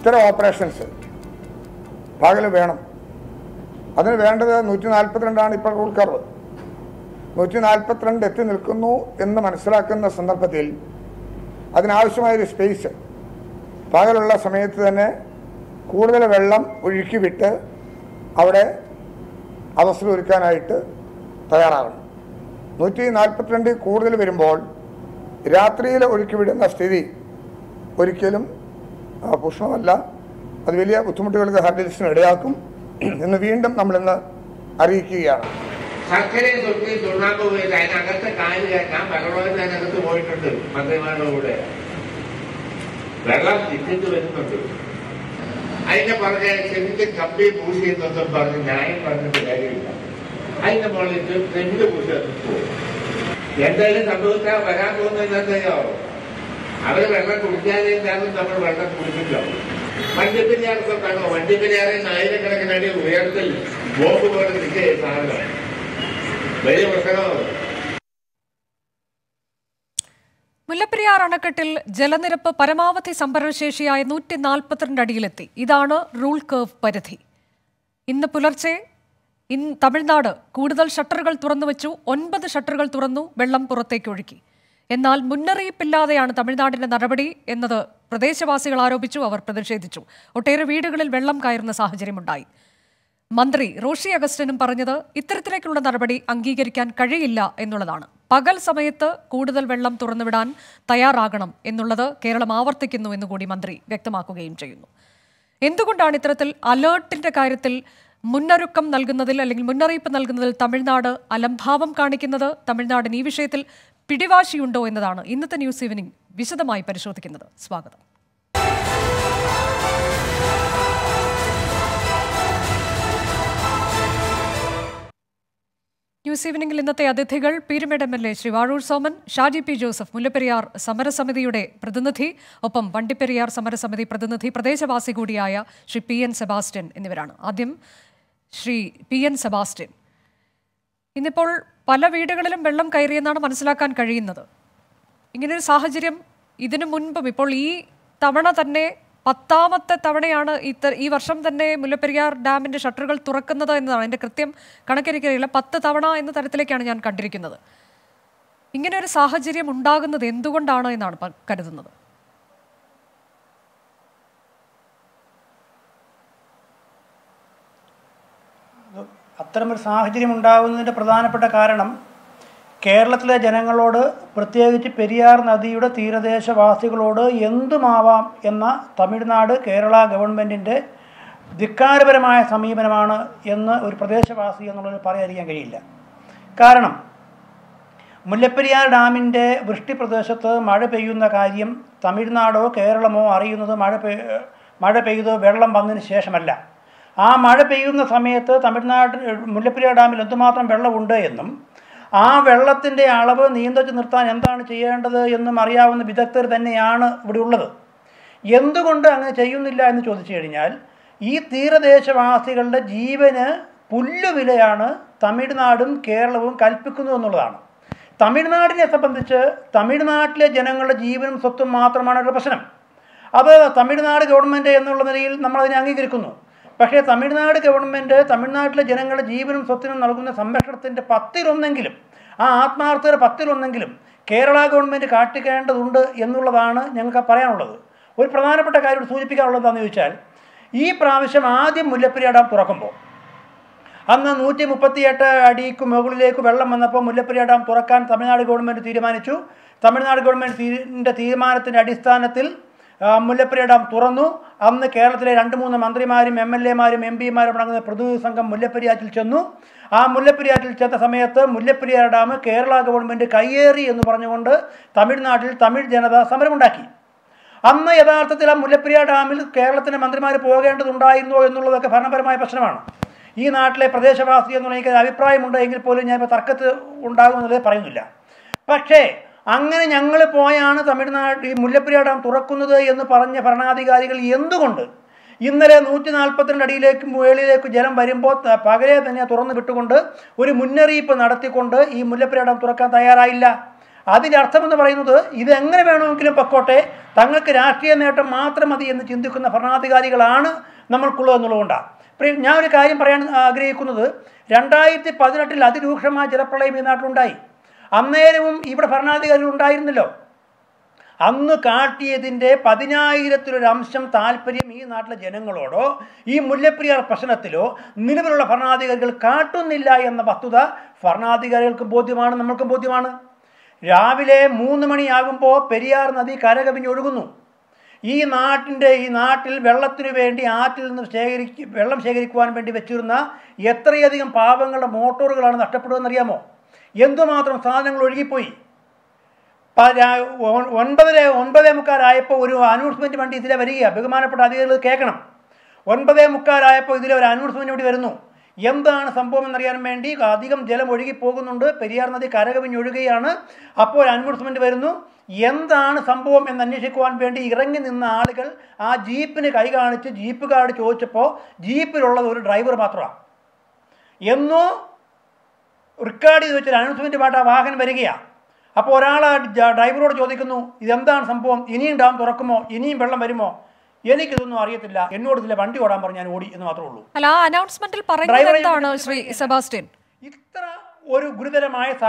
ഇത്തരം ഓപ്പറേഷൻസ് പകൽ വേണം അതിന് വേണ്ടത് നൂറ്റി നാൽപ്പത്തിരണ്ടാണ് ഇപ്പോൾ റൂൾ കർവ് നൂറ്റി നാൽപ്പത്തിരണ്ട് എത്തി നിൽക്കുന്നു എന്ന് മനസ്സിലാക്കുന്ന സന്ദർഭത്തിൽ അതിനാവശ്യമായൊരു സ്പേസ് പകലുള്ള സമയത്ത് തന്നെ കൂടുതൽ വെള്ളം ഒഴുക്കി വിട്ട് അവിടെ അവസരം ഒരുക്കാനായിട്ട് തയ്യാറാകണം നൂറ്റി നാൽപ്പത്തിരണ്ടിൽ കൂടുതൽ വരുമ്പോൾ രാത്രിയിൽ ഒഴുക്കി വിടുന്ന സ്ഥിതി ഒരിക്കലും ആ, പുഷ്പമല്ല അത് വലിയ ബുദ്ധിമുട്ടുകൾക്ക് ഹാർഡിൽസിന് ഇടയാക്കും എന്ന് വീണ്ടും നമ്മളിന്ന് അറിയിക്കുകയാണ് ശർക്കരയും തൊട്ടിയും ചുണ്ണാമ്പ് പോയിട്ട് അതിനകത്ത് കാല് കയറ്റാൻ വെള്ളത്തിൽ അതിനകത്ത് പോയിട്ടുണ്ട് മന്ത്രിമാരുടെ കൂടെ വെള്ളം തിരിച്ചു വരുന്നുണ്ട് അതിന്റെ പുറകെ ചെവിന്റെ കമ്പി പൂശി എന്നൊന്നും പറഞ്ഞ് ന്യായം പറഞ്ഞിട്ട് കാര്യമില്ല അതിന്റെ മുകളിൽ ചെവിന്റെ പൂശി പോകും എന്തായാലും സംഭവിച്ചാൽ വരാൻ പോകുന്നത് എന്തായോ അവര് വെള്ളം കുടിക്കാതെ എന്തായാലും നമ്മൾ വെള്ളം കുടിക്കില്ല വണ്ടിപ്പെരിയാറൊക്കെ കാണോ വണ്ടിപ്പെരിയാറിൽ ആയിരക്കണക്കിന് അടി ഉയരത്തിൽ ബോംബ് പോലെ നിൽക്കുക സാധനം വലിയ പ്രശ്നമാണ് മുല്ലപ്പെരിയാർ അണക്കെട്ടിൽ ജലനിരപ്പ് പരമാവധി സംഭരണശേഷിയായ നൂറ്റി നാൽപ്പത്തിരണ്ട് അടിയിലെത്തി ഇതാണ് റൂൾ കർവ് പരിധി ഇന്ന് പുലർച്ചെ ഇൻ തമിഴ്നാട് കൂടുതൽ ഷട്ടറുകൾ തുറന്നുവച്ചു ഒൻപത് ഷട്ടറുകൾ തുറന്നു വെള്ളം പുറത്തേക്ക് ഒഴുക്കി എന്നാൽ മുന്നറിയിപ്പില്ലാതെയാണ് തമിഴ്നാടിന്റെ നടപടി എന്നത് പ്രദേശവാസികൾ ആരോപിച്ചു അവർ പ്രതിഷേധിച്ചു ഒട്ടേറെ വീടുകളിൽ വെള്ളം കയറുന്ന സാഹചര്യമുണ്ടായി മന്ത്രി റോഷി അഗസ്റ്റിനും പറഞ്ഞത് ഇത്തരത്തിലേക്കുള്ള നടപടി അംഗീകരിക്കാൻ കഴിയില്ല എന്നുള്ളതാണ് പകൽ സമയത്ത് കൂടുതൽ വെള്ളം തുറന്നുവിടാൻ തയ്യാറാകണം എന്നുള്ളത് കേരളം ആവർത്തിക്കുന്നു എന്നുകൂടി മന്ത്രി വ്യക്തമാക്കുകയും ചെയ്യുന്നു എന്തുകൊണ്ടാണ് ഇത്തരത്തിൽ അലേർട്ടിന്റെ കാര്യത്തിൽ മുന്നൊരുക്കം നൽകുന്നതിൽ അല്ലെങ്കിൽ മുന്നറിയിപ്പ് നൽകുന്നതിൽ തമിഴ്നാട് അലംഭാവം കാണിക്കുന്നത് തമിഴ്നാടിന് ഈ വിഷയത്തിൽ പിടിവാശിയുണ്ടോ എന്നതാണ് ഇന്നത്തെ ന്യൂസ് ഈവനിംഗ് വിശദമായി പരിശോധിക്കുന്നത് സ്വാഗതം ന്യൂസ് ഈവനിംഗിൽ ഇന്നത്തെ അതിഥികൾ Peermade M L A Shri Vazhoor Soman Shaji P Joseph Mullaperiyar സമരസമിതിയുടെ പ്രതിനിധി ഒപ്പം വണ്ടിപ്പെരിയാർ സമരസമിതി പ്രതിനിധി പ്രദേശവാസി കൂടിയായ ശ്രീ പി എൻ സെബാസ്റ്റ്യൻ എന്നിവരാണ് ആദ്യം ശ്രീ പി എൻ സെബാസ്റ്റ്യൻ ഇന്നിപ്പോൾ പല വീടുകളിലും വെള്ളം കയറിയെന്നാണ് മനസ്സിലാക്കാൻ കഴിയുന്നത് ഇങ്ങനൊരു സാഹചര്യം ഇതിനു മുൻപും ഇപ്പോൾ ഈ തവണ തന്നെ പത്താമത്തെ തവണയാണ് ഇത്ത ഈ വർഷം തന്നെ മുല്ലപ്പെരിയാർ ഡാമിന്റെ ഷട്ടറുകൾ തുറക്കുന്നത് എന്നതാണ് എൻ്റെ കൃത്യം കണക്കെനിക്കറിയില്ല പത്ത് തവണ എന്ന തരത്തിലേക്കാണ് ഞാൻ കണ്ടിരിക്കുന്നത് ഇങ്ങനെ ഒരു സാഹചര്യം ഉണ്ടാകുന്നത് എന്തുകൊണ്ടാണ് എന്നാണ് പ- കരുതുന്നത് അത്തരമൊരു സാഹചര്യം ഉണ്ടാകുന്നതിൻ്റെ പ്രധാനപ്പെട്ട കാരണം കേരളത്തിലെ ജനങ്ങളോട് പ്രത്യേകിച്ച് പെരിയാർ നദിയുടെ തീരദേശവാസികളോട് എന്തുമാവാം എന്ന തമിഴ്നാട് കേരള ഗവൺമെൻറ്റിൻ്റെ ധിക്കാരപരമായ സമീപനമാണ് എന്ന് ഒരു പ്രദേശവാസി എന്നുള്ളത് പറയാതിരിക്കാൻ കഴിയില്ല കാരണം മുല്ലപ്പെരിയാർ ഡാമിൻ്റെ വൃഷ്ടി പ്രദേശത്ത് മഴ പെയ്യുന്ന കാര്യം തമിഴ്നാടോ കേരളമോ അറിയുന്നത് മഴ പെയ് മഴ പെയ്ത് വെള്ളം വന്നതിന് ശേഷമല്ല ആ മഴ പെയ്യുന്ന സമയത്ത് തമിഴ്നാട് മുല്ലപ്പെരിയാർ ഡാമിൽ എന്തുമാത്രം വെള്ളമുണ്ട് എന്നും ആ വെള്ളത്തിൻ്റെ അളവ് നിയന്ത്രിച്ച് നിർത്താൻ എന്താണ് ചെയ്യേണ്ടത് എന്നും അറിയാവുന്ന വിദഗ്ധർ തന്നെയാണ് ഇവിടെ ഉള്ളത് എന്തുകൊണ്ട് അങ്ങനെ ചെയ്യുന്നില്ല എന്ന് ചോദിച്ചു കഴിഞ്ഞാൽ ഈ തീരദേശവാസികളുടെ ജീവന് പുല്ലുവിലയാണ് തമിഴ്നാടും കേരളവും കൽപ്പിക്കുന്നത് എന്നുള്ളതാണ് തമിഴ്നാടിനെ സംബന്ധിച്ച് തമിഴ്നാട്ടിലെ ജനങ്ങളുടെ ജീവനും സ്വത്തും മാത്രമാണ് ഒരു പ്രശ്നം അത് തമിഴ്നാട് ഗവൺമെൻറ് എന്നുള്ള നിലയിൽ നമ്മളതിനെ അംഗീകരിക്കുന്നു പക്ഷേ തമിഴ്നാട് ഗവൺമെൻറ് തമിഴ്നാട്ടിലെ ജനങ്ങളുടെ ജീവനും സ്വത്തിനും നൽകുന്ന സംരക്ഷണത്തിൻ്റെ പത്തിലൊന്നെങ്കിലും ആ ആത്മാർത്ഥയുടെ പത്തിലൊന്നെങ്കിലും കേരള ഗവൺമെൻറ് കാട്ടിക്കേണ്ടതുണ്ട് എന്നുള്ളതാണ് ഞങ്ങൾക്ക് പറയാനുള്ളത് ഒരു പ്രധാനപ്പെട്ട കാര്യം ഇവിടെ സൂചിപ്പിക്കാനുള്ളത് എന്താണെന്ന് ചോദിച്ചാൽ ഈ പ്രാവശ്യം ആദ്യം മുല്ലപ്പെരിയാർ ഡാം തുറക്കുമ്പോൾ അന്ന് നൂറ്റി മുപ്പത്തിയെട്ട് അടിക്ക് മുകളിലേക്ക് വെള്ളം വന്നപ്പോൾ മുല്ലപ്പെരിയാർ ഡാം തുറക്കാൻ തമിഴ്നാട് ഗവൺമെൻറ് തീരുമാനിച്ചു തമിഴ്നാട് ഗവൺമെൻറ് തീരുമാനത്തിൻ്റെ അടിസ്ഥാനത്തിൽ ആ, മുല്ലപ്പെരിയാർ ഡാം തുറന്നു അന്ന് കേരളത്തിലെ രണ്ട് മൂന്ന് മന്ത്രിമാരും എം എൽ എമാരും എം പിമാരും അടങ്ങുന്ന പ്രതിനിധി സംഘം മുല്ലപ്പെരിയാറ്റിൽ ചെന്നു ആ മുല്ലപ്പെരിയാറ്റിൽ ചെന്ന സമയത്ത് മുല്ലപ്പെരിയാർ ഡാം കേരള ഗവൺമെൻറ് കയ്യേറി എന്ന് പറഞ്ഞുകൊണ്ട് തമിഴ്നാട്ടിൽ തമിഴ് ജനത സമരമുണ്ടാക്കി അന്ന് യഥാർത്ഥത്തിൽ ആ മുല്ലപ്പെരിയാർ ഡാമിൽ കേരളത്തിലെ മന്ത്രിമാർ പോകേണ്ടതുണ്ടായിരുന്നോ എന്നുള്ളതൊക്കെ ഭരണപരമായ പ്രശ്നമാണ് ഈ നാട്ടിലെ പ്രദേശവാസി എന്നുള്ള എനിക്ക് അഭിപ്രായമുണ്ട് എങ്കിൽ പോലും ഞാൻ ഇപ്പോൾ തർക്കത്ത് ഉണ്ടാകുമെന്നുള്ളത് പറയുന്നില്ല പക്ഷേ അങ്ങനെ ഞങ്ങൾ പോയാണ് തമിഴ്നാട് ഈ മുല്ലപ്പെരിയാർ ഡാം തുറക്കുന്നത് എന്ന് പറഞ്ഞ ഭരണാധികാരികൾ എന്തുകൊണ്ട് ഇന്നലെ നൂറ്റി നാൽപ്പത്തിരണ്ട് അടിയിലേക്ക് മുകളിലേക്ക് ജലം വരുമ്പോൾ ത- പകലെ തന്നെ തുറന്നു വിട്ടുകൊണ്ട് ഒരു മുന്നറിയിപ്പ് നടത്തിക്കൊണ്ട് ഈ മുല്ലപ്പെരിയാർ ഡാം തുറക്കാൻ തയ്യാറായില്ല അതിൻ്റെ അർത്ഥമെന്ന് പറയുന്നത് ഇതെങ്ങനെ വേണമെങ്കിലും പൊക്കോട്ടെ തങ്ങൾക്ക് രാഷ്ട്രീയ നേട്ടം മാത്രം മതി എന്ന് ചിന്തിക്കുന്ന ഭരണാധികാരികളാണ് നമ്മൾക്കുള്ളത് എന്നുള്ളതുകൊണ്ടാണ് പ്രിയ- ഞാൻ ഒരു കാര്യം പറയാൻ ആഗ്രഹിക്കുന്നത് രണ്ടായിരത്തി പതിനെട്ടിൽ അതിരൂക്ഷമായ ജലപ്രളയം ഈ നാട്ടിലുണ്ടായി അന്നേരവും ഇവിടെ ഭരണാധികാരികൾ ഉണ്ടായിരുന്നല്ലോ അന്ന് കാട്ടിയതിൻ്റെ പതിനായിരത്തിലൊരു അംശം താല്പര്യം ഈ നാട്ടിലെ ജനങ്ങളോടോ ഈ മുല്ലപ്പെരിയാർ പ്രശ്നത്തിലോ നിലവിലുള്ള ഭരണാധികാരികൾ കാട്ടുന്നില്ല എന്ന വസ്തുത ഭരണാധികാരികൾക്കും ബോധ്യമാണ് നമ്മൾക്കും ബോധ്യമാണ് രാവിലെ മൂന്ന് മണിയാകുമ്പോൾ പെരിയാർ നദി കരകവിഞ്ഞൊഴുകുന്നു ഈ നാട്ടിൻ്റെ ഈ നാട്ടിൽ വെള്ളത്തിനു വേണ്ടി ആറ്റിൽ നിന്ന് ശേഖരിക്ക വെള്ളം ശേഖരിക്കുവാൻ വേണ്ടി വെച്ചിരുന്ന എത്രയധികം പാവങ്ങളുടെ മോട്ടോറുകളാണ് നഷ്ടപ്പെടുമെന്നറിയാമോ എന്തുമാത്രം സാധനങ്ങൾ ഒഴുകിപ്പോയി പ- രാ- ഒ- ഒൻപതര ഒൻപതേ മുക്കാലായപ്പോൾ ഒരു അനൗൺസ്മെൻറ്റ് വണ്ടി ഇതിലെ വരികയാണ് ബഹുമാനപ്പെട്ട അധികാരികൾ കേൾക്കണം ഒൻപതേ മുക്കാലായപ്പോൾ ഇതിലെ ഒരു അനൗൺസ്മെൻറ്റ് വേണ്ടി വരുന്നു എന്താണ് സംഭവം എന്നറിയാൻ വേണ്ടി അധികം ജലം ഒഴുകി പോകുന്നുണ്ട് പെരിയാർ നദി കരകവിഞ്ഞൊഴുകുകയാണ് അപ്പോൾ ഒരു അനൗൺസ്മെൻറ്റ് വരുന്നു എന്താണ് സംഭവം എന്ന് അന്വേഷിക്കുവാൻ വേണ്ടി ഇറങ്ങി നിന്ന ആളുകൾ ആ ജീപ്പിന് കൈ കാണിച്ച് ജീപ്പുകാരോട് ചോദിച്ചപ്പോൾ ജീപ്പിലുള്ളത് ഒരു ഡ്രൈവർ മാത്രമാണ് എന്നോ റിക്കാർഡ് ചെയ്ത് വെച്ചൊരു അനൗൺസ്മെൻറ്റ് പാട്ട് ആ വാഹനം വരികയാണ് അപ്പോൾ ഒരാൾ ആ ജ- ഡ്രൈവറോട് ചോദിക്കുന്നു ഇതെന്താണ് സംഭവം ഇനിയും ഡാം തുറക്കുമോ ഇനിയും വെള്ളം വരുമോ എനിക്കിതൊന്നും അറിയത്തില്ല എന്നോട് ഇതിലെ വണ്ടി ഓടാൻ പറഞ്ഞ് ഞാൻ ഓടി എന്ന് മാത്രമേ ഉള്ളൂ അല്ല ആ അനൗൺസ്മെന്റിൽ പറയുന്നത് ഡ്രൈവറെ എന്താണ് വിളിച്ച് ശ്രീ പറയുകയല്ല. സെബാസ്റ്റ്യൻ ഇത്ര ഒരു ഗുരുതരമായ സാ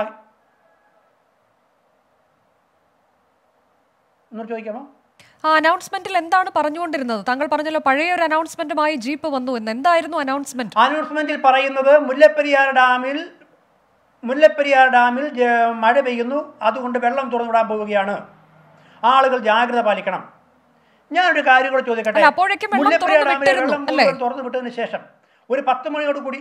എന്നോട് ചോദിക്കാമോ ആ അനൗൺസ്മെന്റിൽ എന്താണ് പറഞ്ഞുകൊണ്ടിരുന്നത് താങ്കൾ പറഞ്ഞല്ലോ പഴയ ഒരു അനൗൺസ്മെന്റുമായി ജീപ്പ് വന്നു എന്ന് എന്തായിരുന്നു അനൗൺസ്മെന്റ് അനൗൺസ്മെന്റിൽ പറയുന്നത് മുല്ലപ്പെരിയാർ ഡാമിൽ മുല്ലപ്പെരിയാർ ഡാമിൽ ജ- മഴ പെയ്യുന്നു അതുകൊണ്ട് വെള്ളം തുറന്നുവിടാൻ പോവുകയാണ് ആളുകൾ ജാഗ്രത പാലിക്കണം ഞാനൊരു കാര്യം കൂടെ ചോദിക്കട്ടെ അല്ല, അപ്പോഴേക്കും വെള്ളം മുല്ലപ്പെരിയാർ തുറന്ന് ഡാമിലെ വിട്ടിരുന്നു, വെള്ളം അല്ലേ? മുഴുവൻ തുറന്നു വിട്ടതിന് ശേഷം ഒരു പത്ത് മണിയോട് കൂടി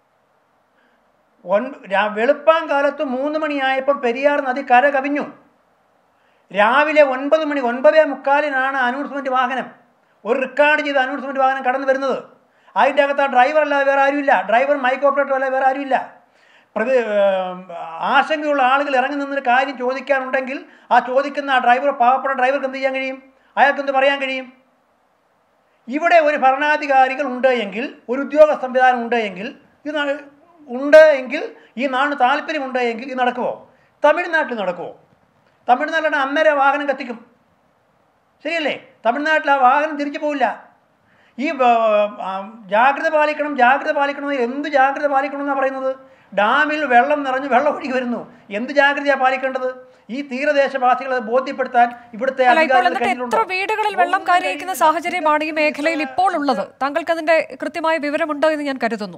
ഒൻ- രാ- വെളുപ്പാൻ കാലത്ത് മൂന്ന് മണിയായപ്പോൾ പെരിയാർ നദി കര കവിഞ്ഞു രാവിലെ ഒൻപത് മണി ഒൻപതേ മുക്കാലിനാണ് അനൗൺസ്മെന്റ് വാഹനം ഒരു റെക്കോർഡ് ചെയ്ത അനൗൺസ്മെന്റ് വാഹനം കടന്നു വരുന്നത് അതിൻ്റെ അകത്ത് ആ ഡ്രൈവർ അല്ലാതെ വേറെ ആരുമില്ല ഡ്രൈവർ മൈക്ക് ഓപ്പറേറ്റർ അല്ലാതെ വേറെ ആരുമില്ല പ്രതി ഏം, ആശങ്കയുള്ള ആളുകൾ ഇറങ്ങി നിന്നൊരു കാര്യം ചോദിക്കാനുണ്ടെങ്കിൽ ആ ചോദിക്കുന്ന ആ ഡ്രൈവർ പാവപ്പെട്ട ഡ്രൈവർക്ക് എന്ത് ചെയ്യാൻ കഴിയും അയാൾക്ക് എന്ത് പറയാൻ കഴിയും ഇവിടെ ഒരു ഭരണാധികാരികൾ ഉണ്ട് എങ്കിൽ ഒരു ഉദ്യോഗ സംവിധാനം ഉണ്ട് എങ്കിൽ ഇത് ന- ഉണ്ട് എങ്കിൽ ഈ നാടിന് താല്പര്യമുണ്ട് എങ്കിൽ ഇത് നടക്കുമോ തമിഴ്നാട്ടിൽ നടക്കുമോ തമിഴ്നാട്ടിലാണ് അന്നേരം ആ വാഹനം കത്തിക്കും ശരിയല്ലേ തമിഴ്നാട്ടിൽ ആ വാഹനം തിരിച്ചു പോവില്ല ഈ വ- ആ, ജാഗ്രത പാലിക്കണം ജാഗ്രത പാലിക്കണം എന്ന് എന്ത് ജാഗ്രത പാലിക്കണം എന്നാണ് പറയുന്നത് ഡാമിൽ വെള്ളം നിറഞ്ഞ് വെള്ളം ഒഴുകി വരുന്നു എന്ത് ജാഗ്രതയാണ് പാലിക്കേണ്ടത് ഈ തീരദേശവാസികളെ ബോധ്യപ്പെടുത്താൻ ഇവിടുത്തെ അല്ല ഇപ്പോൾ അധികാരികൾ എന്നിട്ട് കയ്യിലുണ്ടോ? എത്ര വീടുകളിൽ വെള്ളം കയറിയിരിക്കുന്ന സാഹചര്യമാണ് ഈ മേഖലയിൽ ഇപ്പോൾ ഉള്ളത് താങ്കൾക്ക് അതിന്റെ കൃത്യമായ വിവരമുണ്ടോ എന്ന് ഞാൻ കരുതുന്നു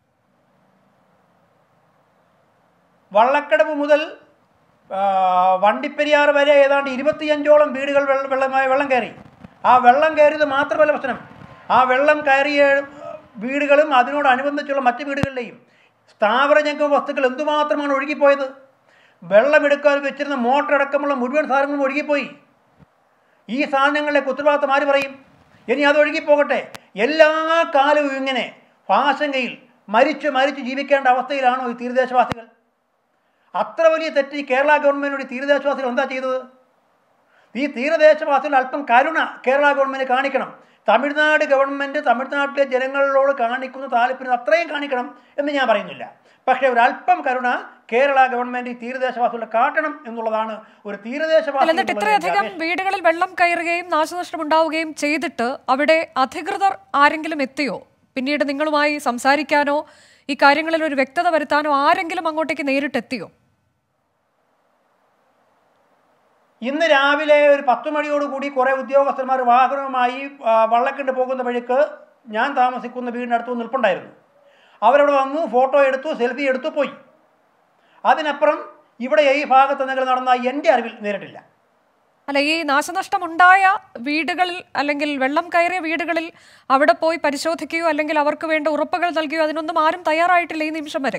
വള്ളക്കടവ് മുതൽ ആ, വണ്ടിപ്പെരിയാർ വരെ ഏതാണ്ട് ഇരുപത്തിയഞ്ചോളം വീടുകൾ വെള്ളം വെള്ളമായി വെള്ളം കയറി ആ വെള്ളം കയറിയത് മാത്രമല്ല പ്രശ്നം ആ വെള്ളം കയറിയ വീടുകളും അതിനോടനുബന്ധിച്ചുള്ള മറ്റ് വീടുകളിലെയും സ്ഥാവരജംഗ വസ്തുക്കൾ എന്തുമാത്രമാണ് ഒഴുകിപ്പോയത് വെള്ളമെടുക്കാൻ വെച്ചിരുന്ന മോട്ടർ അടക്കമുള്ള മുഴുവൻ സാധനങ്ങളും ഒഴുകിപ്പോയി ഈ സാധനങ്ങളിലേക്ക് ഉത്തരവാദിത്തം ആര് പറയും ഇനി അത് ഒഴുകിപ്പോകട്ടെ എല്ലാ കാലവും ഇങ്ങനെ ആശങ്കയിൽ മരിച്ചു മരിച്ചു ജീവിക്കേണ്ട അവസ്ഥയിലാണോ ഈ തീരദേശവാസികൾ അത്ര വലിയ തെറ്റ് ഈ കേരള ഗവൺമെൻറ്റിനോട് ഈ തീരദേശവാസികൾ എന്താ ചെയ്തത് ഈ തീരദേശവാസികൾ അല്പം കരുണ കേരള ഗവൺമെൻറ് കാണിക്കണം തമിഴ്നാട് ഗവൺമെൻറ് തമിഴ്നാട്ടിലെ ജനങ്ങളോട് കാണിക്കുന്ന താല്പര്യം അത്രയും കാണിക്കണം എന്ന് ഞാൻ പറയുന്നില്ല പക്ഷേ ഒരല്പം കരുണ കേരള ഗവൺമെൻറ് ഈ തീരദേശവാസികളെ കാട്ടണം എന്നുള്ളതാണ് ഒരു അല്ല എന്നിട്ട് തീരദേശവാസി ഇത്രയധികം വീടുകളിൽ വെള്ളം കയറുകയും നാശനഷ്ടം ഉണ്ടാവുകയും ചെയ്തിട്ട് അവിടെ അധികൃതർ ആരെങ്കിലും എത്തിയോ പിന്നീട് നിങ്ങളുമായി സംസാരിക്കാനോ ഈ കാര്യങ്ങളിൽ ഒരു വ്യക്തത വരുത്താനോ ആരെങ്കിലും അങ്ങോട്ടേക്ക് നേരിട്ടെത്തിയോ ഇന്ന് രാവിലെ ഒരു പത്ത് മണിയോടുകൂടി കുറേ ഉദ്യോഗസ്ഥന്മാർ വാഹനവുമായി ആ, വള്ളക്കണ്ട് പോകുന്ന വഴിക്ക് ഞാൻ താമസിക്കുന്ന വീടിനടുത്ത് നിൽപ്പുണ്ടായിരുന്നു അവരവിടെ വന്നു ഫോട്ടോ എടുത്തു സെൽഫി എടുത്തു പോയി അതിനപ്പുറം ഇവിടെ ഈ ഭാഗത്ത് എന്തെങ്കിലും നടന്ന എൻ്റെ അറിവിൽ നേരിട്ടില്ല അല്ല ഈ നാശനഷ്ടം ഉണ്ടായ വീടുകളിൽ അല്ലെങ്കിൽ വെള്ളം കയറിയ വീടുകളിൽ അവിടെ പോയി പരിശോധിക്കുകയോ അല്ലെങ്കിൽ അവർക്ക് വേണ്ട ഉറപ്പുകൾ നൽകുകയോ അതിനൊന്നും ആരും തയ്യാറായിട്ടില്ല ഈ നിമിഷം വരെ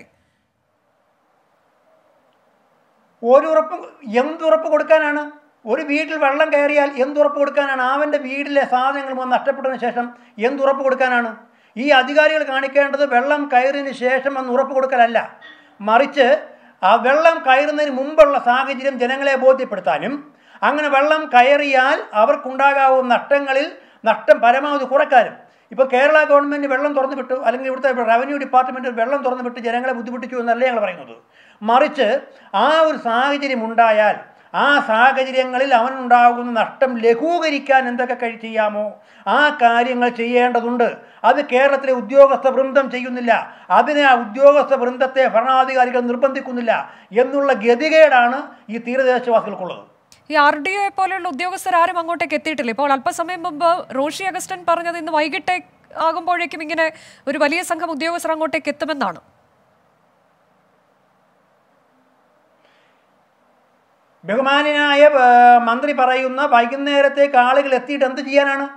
ഒരു ഉറപ്പ് എന്തുറപ്പ് കൊടുക്കാനാണ് ഒരു വീട്ടിൽ വെള്ളം കയറിയാൽ എന്തുറപ്പ് കൊടുക്കാനാണ് അവൻ്റെ വീട്ടിലെ സാധനങ്ങൾ വന്ന് നഷ്ടപ്പെട്ടതിന് ശേഷം എന്തുറപ്പ് കൊടുക്കാനാണ് ഈ അധികാരികൾ കാണിക്കേണ്ടത് വെള്ളം കയറിയതിന് ശേഷം എന്ന് ഉറപ്പ് കൊടുക്കലല്ല മറിച്ച് ആ വെള്ളം കയറുന്നതിന് മുമ്പുള്ള സാഹചര്യം ജനങ്ങളെ ബോധ്യപ്പെടുത്താനും അങ്ങനെ വെള്ളം കയറിയാൽ അവർക്കുണ്ടാകാവുന്ന നഷ്ടങ്ങളിൽ നഷ്ടം പരമാവധി കുറയ്ക്കാനും ഇപ്പോൾ കേരള ഗവൺമെൻറ് വെള്ളം തുറന്നു വിട്ടു അല്ലെങ്കിൽ ഇവിടുത്തെ റവന്യൂ ഡിപ്പാർട്ട്മെൻറ്റ് വെള്ളം തുറന്നു വിട്ട് ജനങ്ങളെ ബുദ്ധിമുട്ടിച്ചു എന്നല്ല ഞങ്ങൾ പറയുന്നത് മറിച്ച് ആ ഒരു സാഹചര്യം ഉണ്ടായാൽ ആ സാഹചര്യങ്ങളിൽ അവനുണ്ടാകുന്ന നഷ്ടം ലഘൂകരിക്കാൻ എന്തൊക്കെ കഴി ചെയ്യാമോ ആ കാര്യങ്ങൾ ചെയ്യേണ്ടതുണ്ട് അത് കേരളത്തിലെ ഉദ്യോഗസ്ഥ വൃന്ദം ചെയ്യുന്നില്ല അതിനെ ആ ഉദ്യോഗസ്ഥ വൃന്ദത്തെ ഭരണാധികാരികൾ നിർബന്ധിക്കുന്നില്ല എന്നുള്ള ഗതികേടാണ് ഈ തീരദേശവാസികൾക്കുള്ളത് ഈ ആർ ഡി ഒ പോലെയുള്ള ഉദ്യോഗസ്ഥരാരും അങ്ങോട്ടേക്ക് എത്തിയിട്ടില്ല ഇപ്പോൾ അല്പസമയം മുമ്പ് റോഷി അഗസ്റ്റൻ പറഞ്ഞത് ഇന്ന് വൈകിട്ടേ ആകുമ്പോഴേക്കും ഇങ്ങനെ ഒരു വലിയ സംഘം ഉദ്യോഗസ്ഥർ അങ്ങോട്ടേക്ക് എത്തുമെന്നാണ് ബഹുമാനായ ആ, മന്ത്രി പറയുന്ന വൈകുന്നേരത്തേക്ക് ആളുകൾ എത്തിയിട്ട് എന്ത് ചെയ്യാനാണ്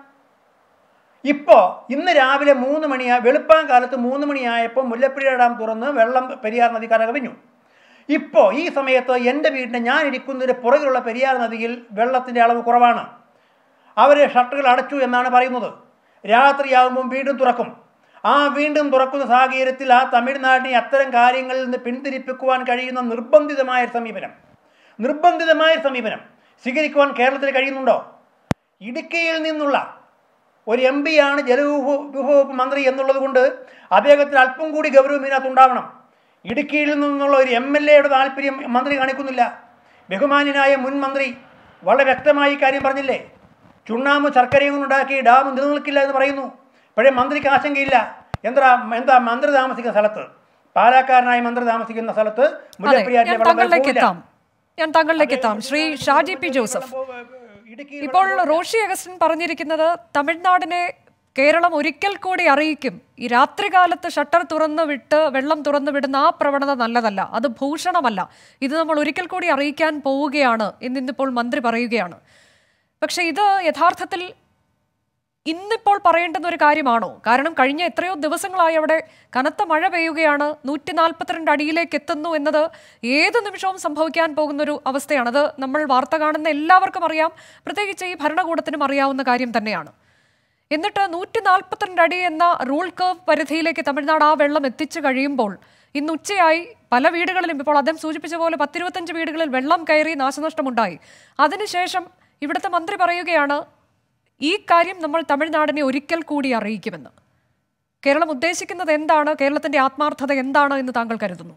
ഇപ്പോൾ ഇന്ന് രാവിലെ മൂന്ന് മണിയാ വെളുപ്പാൻ കാലത്ത് മൂന്ന് മണിയായപ്പോൾ മുല്ലപ്പെരിയാർ ഡാം തുറന്ന് വെള്ളം പെരിയാർ നദി കരകവിഞ്ഞു ഇപ്പോൾ ഈ സമയത്ത് എൻ്റെ വീടിൻ്റെ ഞാൻ ഇരിക്കുന്നതിന് പുറകിലുള്ള പെരിയാർ നദിയിൽ വെള്ളത്തിൻ്റെ അളവ് കുറവാണ് അവർ ഷട്ടറുകൾ അടച്ചു എന്നാണ് പറയുന്നത് രാത്രിയാകുമ്പം വീണ്ടും തുറക്കും ആ വീണ്ടും തുറക്കുന്ന സാഹചര്യത്തിൽ ആ തമിഴ്നാടിനെ അത്തരം കാര്യങ്ങളിൽ നിന്ന് പിന്തിരിപ്പിക്കുവാൻ കഴിയുന്ന നിർബന്ധിതമായ ഒരു സമീപനം നിർബന്ധിതമായ ഒരു സമീപനം സ്വീകരിക്കുവാൻ കേരളത്തിൽ കഴിയുന്നുണ്ടോ ഇടുക്കിയിൽ നിന്നുള്ള ഒരു എം പിയാണ് ജലവിഭവ മന്ത്രി എന്നുള്ളത് കൊണ്ട് അദ്ദേഹത്തിന് അല്പം കൂടി ഗൗരവം ഇതിനകത്തുണ്ടാവണം ഇടുക്കിയിൽ നിന്നുള്ള ഒരു എം എൽ എയുടെ താല്പര്യം മന്ത്രി കാണിക്കുന്നില്ല ബഹുമാന്യനായ മുൻ മന്ത്രി വളരെ വ്യക്തമായി ഈ കാര്യം പറഞ്ഞില്ലേ ചുണ്ണാമ്പ് ശർക്കരയും കൊണ്ടുണ്ടാക്കി ഡാം നിലനിൽക്കില്ല എന്ന് പറയുന്നു പക്ഷേ മന്ത്രിക്ക് ആശങ്കയില്ല എന്താ എന്താ മന്ത്രി താമസിക്കുന്ന സ്ഥലത്ത് പാലാക്കാരനായ മന്ത്രി താമസിക്കുന്ന സ്ഥലത്ത് അതെ മുല്ലപ്പെരിയാറിലെ ഞാൻ വെള്ളം താങ്കളിലേക്ക് പോവില്ല. എത്താം ഞാൻ താങ്കളിലേക്ക് എത്താം ശ്രീ ഷാജി പി ജോസഫ് ഇടുക്കിയിൽ ഇപ്പോൾ റോഷി അഗസ്റ്റിൻ പറഞ്ഞിരിക്കുന്നത് തമിഴ്നാടിനെ കേരളം ഒരിക്കൽ കൂടി അറിയിക്കും ഈ രാത്രികാലത്ത് ഷട്ടർ തുറന്നു വിട്ട് വെള്ളം തുറന്നു വിടുന്ന ആ പ്രവണത നല്ലതല്ല അത് ഭൂഷണമല്ല ഇത് നമ്മൾ ഒരിക്കൽ കൂടി അറിയിക്കാൻ പോവുകയാണ് എന്നിന്നിപ്പോൾ മന്ത്രി പറയുകയാണ് പക്ഷെ ഇത് യഥാർത്ഥത്തിൽ ഇന്നിപ്പോൾ പറയേണ്ടുന്ന ഒരു കാര്യമാണോ കാരണം കഴിഞ്ഞ എത്രയോ ദിവസങ്ങളായി അവിടെ കനത്ത മഴ പെയ്യുകയാണ് നൂറ്റി നാൽപ്പത്തിരണ്ട് അടിയിലേക്ക് എത്തുന്നു എന്നത് ഏത് നിമിഷവും സംഭവിക്കാൻ പോകുന്ന ഒരു അവസ്ഥയാണ് അത് നമ്മൾ വാർത്ത കാണുന്ന എല്ലാവർക്കും അറിയാം പ്രത്യേകിച്ച് ഈ ഭരണകൂടത്തിനും അറിയാവുന്ന കാര്യം തന്നെയാണ് എന്നിട്ട് നൂറ്റി നാൽപ്പത്തിരണ്ട് അടി എന്ന റൂൾ കർവ് പരിധിയിലേക്ക് തമിഴ്നാട് ആ വെള്ളം എത്തിച്ചു കഴിയുമ്പോൾ ഇന്ന് ഉച്ചയായി പല വീടുകളിലും ഇപ്പോൾ അദ്ദേഹം സൂചിപ്പിച്ച പോലെ പത്തിരുപത്തഞ്ച് വീടുകളിൽ വെള്ളം കയറി നാശനഷ്ടമുണ്ടായി അതിനുശേഷം ഇവിടുത്തെ മന്ത്രി പറയുകയാണ് ഈ കാര്യം നമ്മൾ തമിഴ്നാടിനെ ഒരിക്കൽ കൂടി അറിയിക്കുമെന്ന് കേരളം ഉദ്ദേശിക്കുന്നത് എന്താണ് കേരളത്തിന്റെ ആത്മാർത്ഥത എന്താണ് എന്ന് താങ്കൾ കരുതുന്നു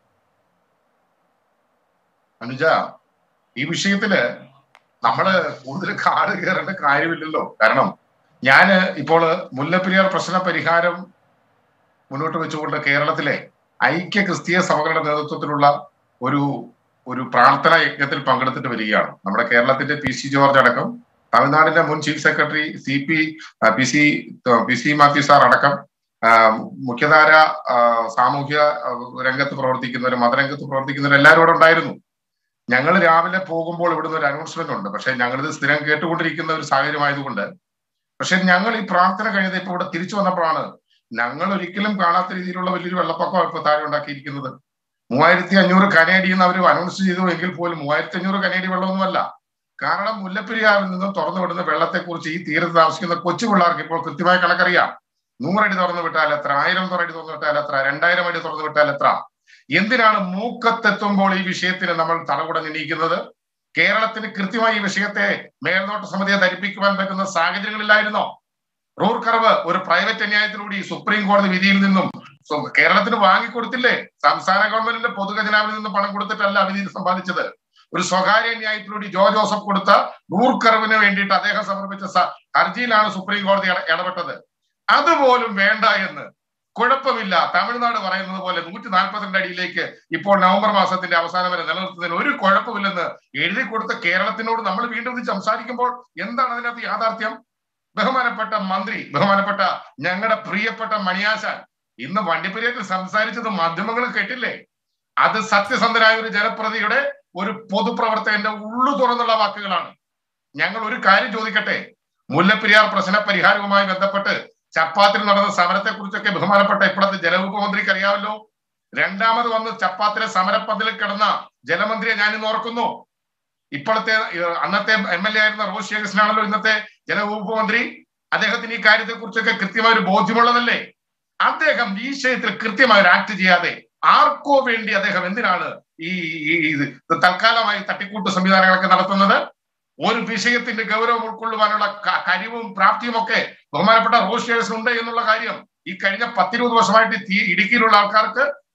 അനുജ ഈ വിഷയത്തില് നമ്മള് കൂടുതൽ കാട് കയറേണ്ട കാര്യമില്ലല്ലോ കാരണം ഞാന് ഇപ്പോൾ മുല്ലപ്പെരിയാർ പ്രശ്ന പരിഹാരം മുന്നോട്ട് വെച്ചുകൊണ്ട് കേരളത്തിലെ ഐക്യ ക്രിസ്തീയ സഭകളുടെ നേതൃത്വത്തിലുള്ള ഒരു ഒരു പ്രാർത്ഥന യജ്ഞത്തിൽ പങ്കെടുത്തിട്ട് വരികയാണ് നമ്മുടെ കേരളത്തിന്റെ പി സി ജോർജ് അടക്കം തമിഴ്നാടിന്റെ മുൻ chief secretary C P P C P C Mathew sir അടക്കം ആ, മുഖ്യധാര ആ, സാമൂഹ്യ ആ, രംഗത്ത് പ്രവർത്തിക്കുന്നവർ മതരംഗത്ത് പ്രവർത്തിക്കുന്നവർ എല്ലാവരും ഇവിടെ ഉണ്ടായിരുന്നു ഞങ്ങൾ രാവിലെ പോകുമ്പോൾ ഇവിടുന്ന് ഒരു അനൗൺസ്മെന്റ് ഉണ്ട് പക്ഷെ ഞങ്ങളിത് സ്ഥിരം കേട്ടുകൊണ്ടിരിക്കുന്ന ഒരു സാഹചര്യമായതുകൊണ്ട് പക്ഷെ ഞങ്ങൾ ഈ പ്രാർത്ഥന കഴിഞ്ഞത് ഇപ്പൊ ഇവിടെ തിരിച്ചു വന്നപ്പോഴാണ് ഞങ്ങൾ ഒരിക്കലും കാണാത്ത രീതിയിലുള്ള വലിയൊരു വെള്ളപ്പൊക്കം ഇപ്പൊ താഴെ ഉണ്ടാക്കിയിരിക്കുന്നത് മൂവായിരത്തി അഞ്ഞൂറ് കനേഡി എന്ന് അവർ അനൗൺസ് ചെയ്തു എങ്കിൽ പോലും മൂവായിരത്തി അഞ്ഞൂറ് കനേഡി വെള്ളമൊന്നുമല്ല കാരണം മുല്ലപ്പെരിയാറിൽ നിന്നും തുറന്നു വിടുന്ന വെള്ളത്തെക്കുറിച്ച് ഈ തീരത്ത് താമസിക്കുന്ന കൊച്ചു പിള്ളേർക്ക് ഇപ്പോൾ കൃത്യമായ കണക്കറിയാം നൂറടി തുറന്നു വിട്ടാൽ എത്ര ആയിരം അടി തുറന്നു വിട്ടാൽ എത്ര രണ്ടായിരം അടി തുറന്നു വിട്ടാൽ എത്ര എന്തിനാണ് മൂക്കത്തെത്തുമ്പോൾ ഈ വിഷയത്തിന് നമ്മൾ തലകുട നിണീക്കുന്നത് കേരളത്തിന് കൃത്യമായി ഈ വിഷയത്തെ മേൽനോട്ട സമിതിയെ ധരിപ്പിക്കുവാൻ പറ്റുന്ന സാഹചര്യങ്ങളിലായിരുന്നോ റൂർ കർവ് ഒരു പ്രൈവറ്റ് അന്യായത്തിലൂടെ സുപ്രീം കോടതി വിധിയിൽ നിന്നും സോ- കേരളത്തിന് വാങ്ങിക്കൊടുത്തില്ലേ സംസ്ഥാന ഗവൺമെന്റിന്റെ പൊതുഖജനാവിൽ നിന്ന് പണം കൊടുത്തിട്ടല്ല വിധി സമ്പാദിച്ചത് ഒരു സ്വകാര്യ ന്യായത്തിലൂടെ ജോ ജോസഫ് കൊടുത്ത റൂർ കർവിന് വേണ്ടിയിട്ട് അദ്ദേഹം സമർപ്പിച്ച സ- ഹർജിയിലാണ് സുപ്രീം കോടതി ഇട- ഇടപെട്ടത് അതുപോലും വേണ്ട എന്ന് കുഴപ്പമില്ല തമിഴ്നാട് പറയുന്നത് പോലെ നൂറ്റി നാൽപ്പത്തിരണ്ട് അടിയിലേക്ക് ഇപ്പോൾ നവംബർ മാസത്തിന്റെ അവസാനം വരെ നിലനിർത്തുന്നതിന് ഒരു കുഴപ്പമില്ലെന്ന് എഴുതി കൊടുത്ത കേരളത്തിനോട് നമ്മൾ വീണ്ടും ഇത് സംസാരിക്കുമ്പോൾ എന്താണ് അതിനകത്ത് യാഥാർത്ഥ്യം ബഹുമാനപ്പെട്ട മന്ത്രി ബഹുമാനപ്പെട്ട ഞങ്ങളുടെ പ്രിയപ്പെട്ട മണിയാശാൻ ഇന്ന് വണ്ടിപ്പെരിയാറ്റിൽ സംസാരിച്ചത് മാധ്യമങ്ങൾ കേട്ടില്ലേ അത് സത്യസന്ധനായ ഒരു ജനപ്രതിയുടെ ഒരു പൊതുപ്രവർത്തകന്റെ ഉള്ളു തുറന്നുള്ള വാക്കുകളാണ് ഞങ്ങൾ ഒരു കാര്യം ചോദിക്കട്ടെ മുല്ലപ്പെരിയാർ പ്രശ്ന പരിഹാരവുമായി ബന്ധപ്പെട്ട് ചപ്പാത്തിൽ നടന്ന സമരത്തെ കുറിച്ചൊക്കെ ബഹുമാനപ്പെട്ട ഇപ്പോഴത്തെ ജലവകുപ്പ് മന്ത്രിക്ക് അറിയാമല്ലോ രണ്ടാമത് വന്ന് ചപ്പാത്തിലെ സമരപ്പന്തലിൽ കിടന്ന ജലമന്ത്രിയെ ഞാൻ ഇന്ന് ഓർക്കുന്നു ഇപ്പോഴത്തെ ഏഹ്, അന്നത്തെ എം എൽ എ ആയിരുന്ന റോഷി അഗസ്റ്റിനാണല്ലോ ഇന്നത്തെ ജലവകുപ്പ് മന്ത്രി അദ്ദേഹത്തിന് ഈ കാര്യത്തെ കുറിച്ചൊക്കെ കൃത്യമായ ഒരു ബോധ്യമുള്ളതല്ലേ അദ്ദേഹം ഈ വിഷയത്തിൽ കൃത്യമായ ഒരു ആക്ട് ചെയ്യാതെ ആർക്കോ വേണ്ടി അദ്ദേഹം എന്തിനാണ് ഈ ഈ- ഇത് തൽക്കാലമായി തട്ടിക്കൂട്ട് സംവിധാനങ്ങളൊക്കെ നടത്തുന്നത് ഒരു വിഷയത്തിന്റെ ഗൗരവം ഉൾക്കൊള്ളുവാനുള്ള ക- കഴിവും പ്രാപ്തിയും ഒക്കെ ബഹുമാനപ്പെട്ട റോഷേഴ്സ് ഉണ്ട് എന്നുള്ള കാര്യം ഈ കഴിഞ്ഞ പത്തിരുപത് വർഷമായിട്ട് ഈ തീ- ഇടുക്കിയിലുള്ള ആൾക്കാർക്ക്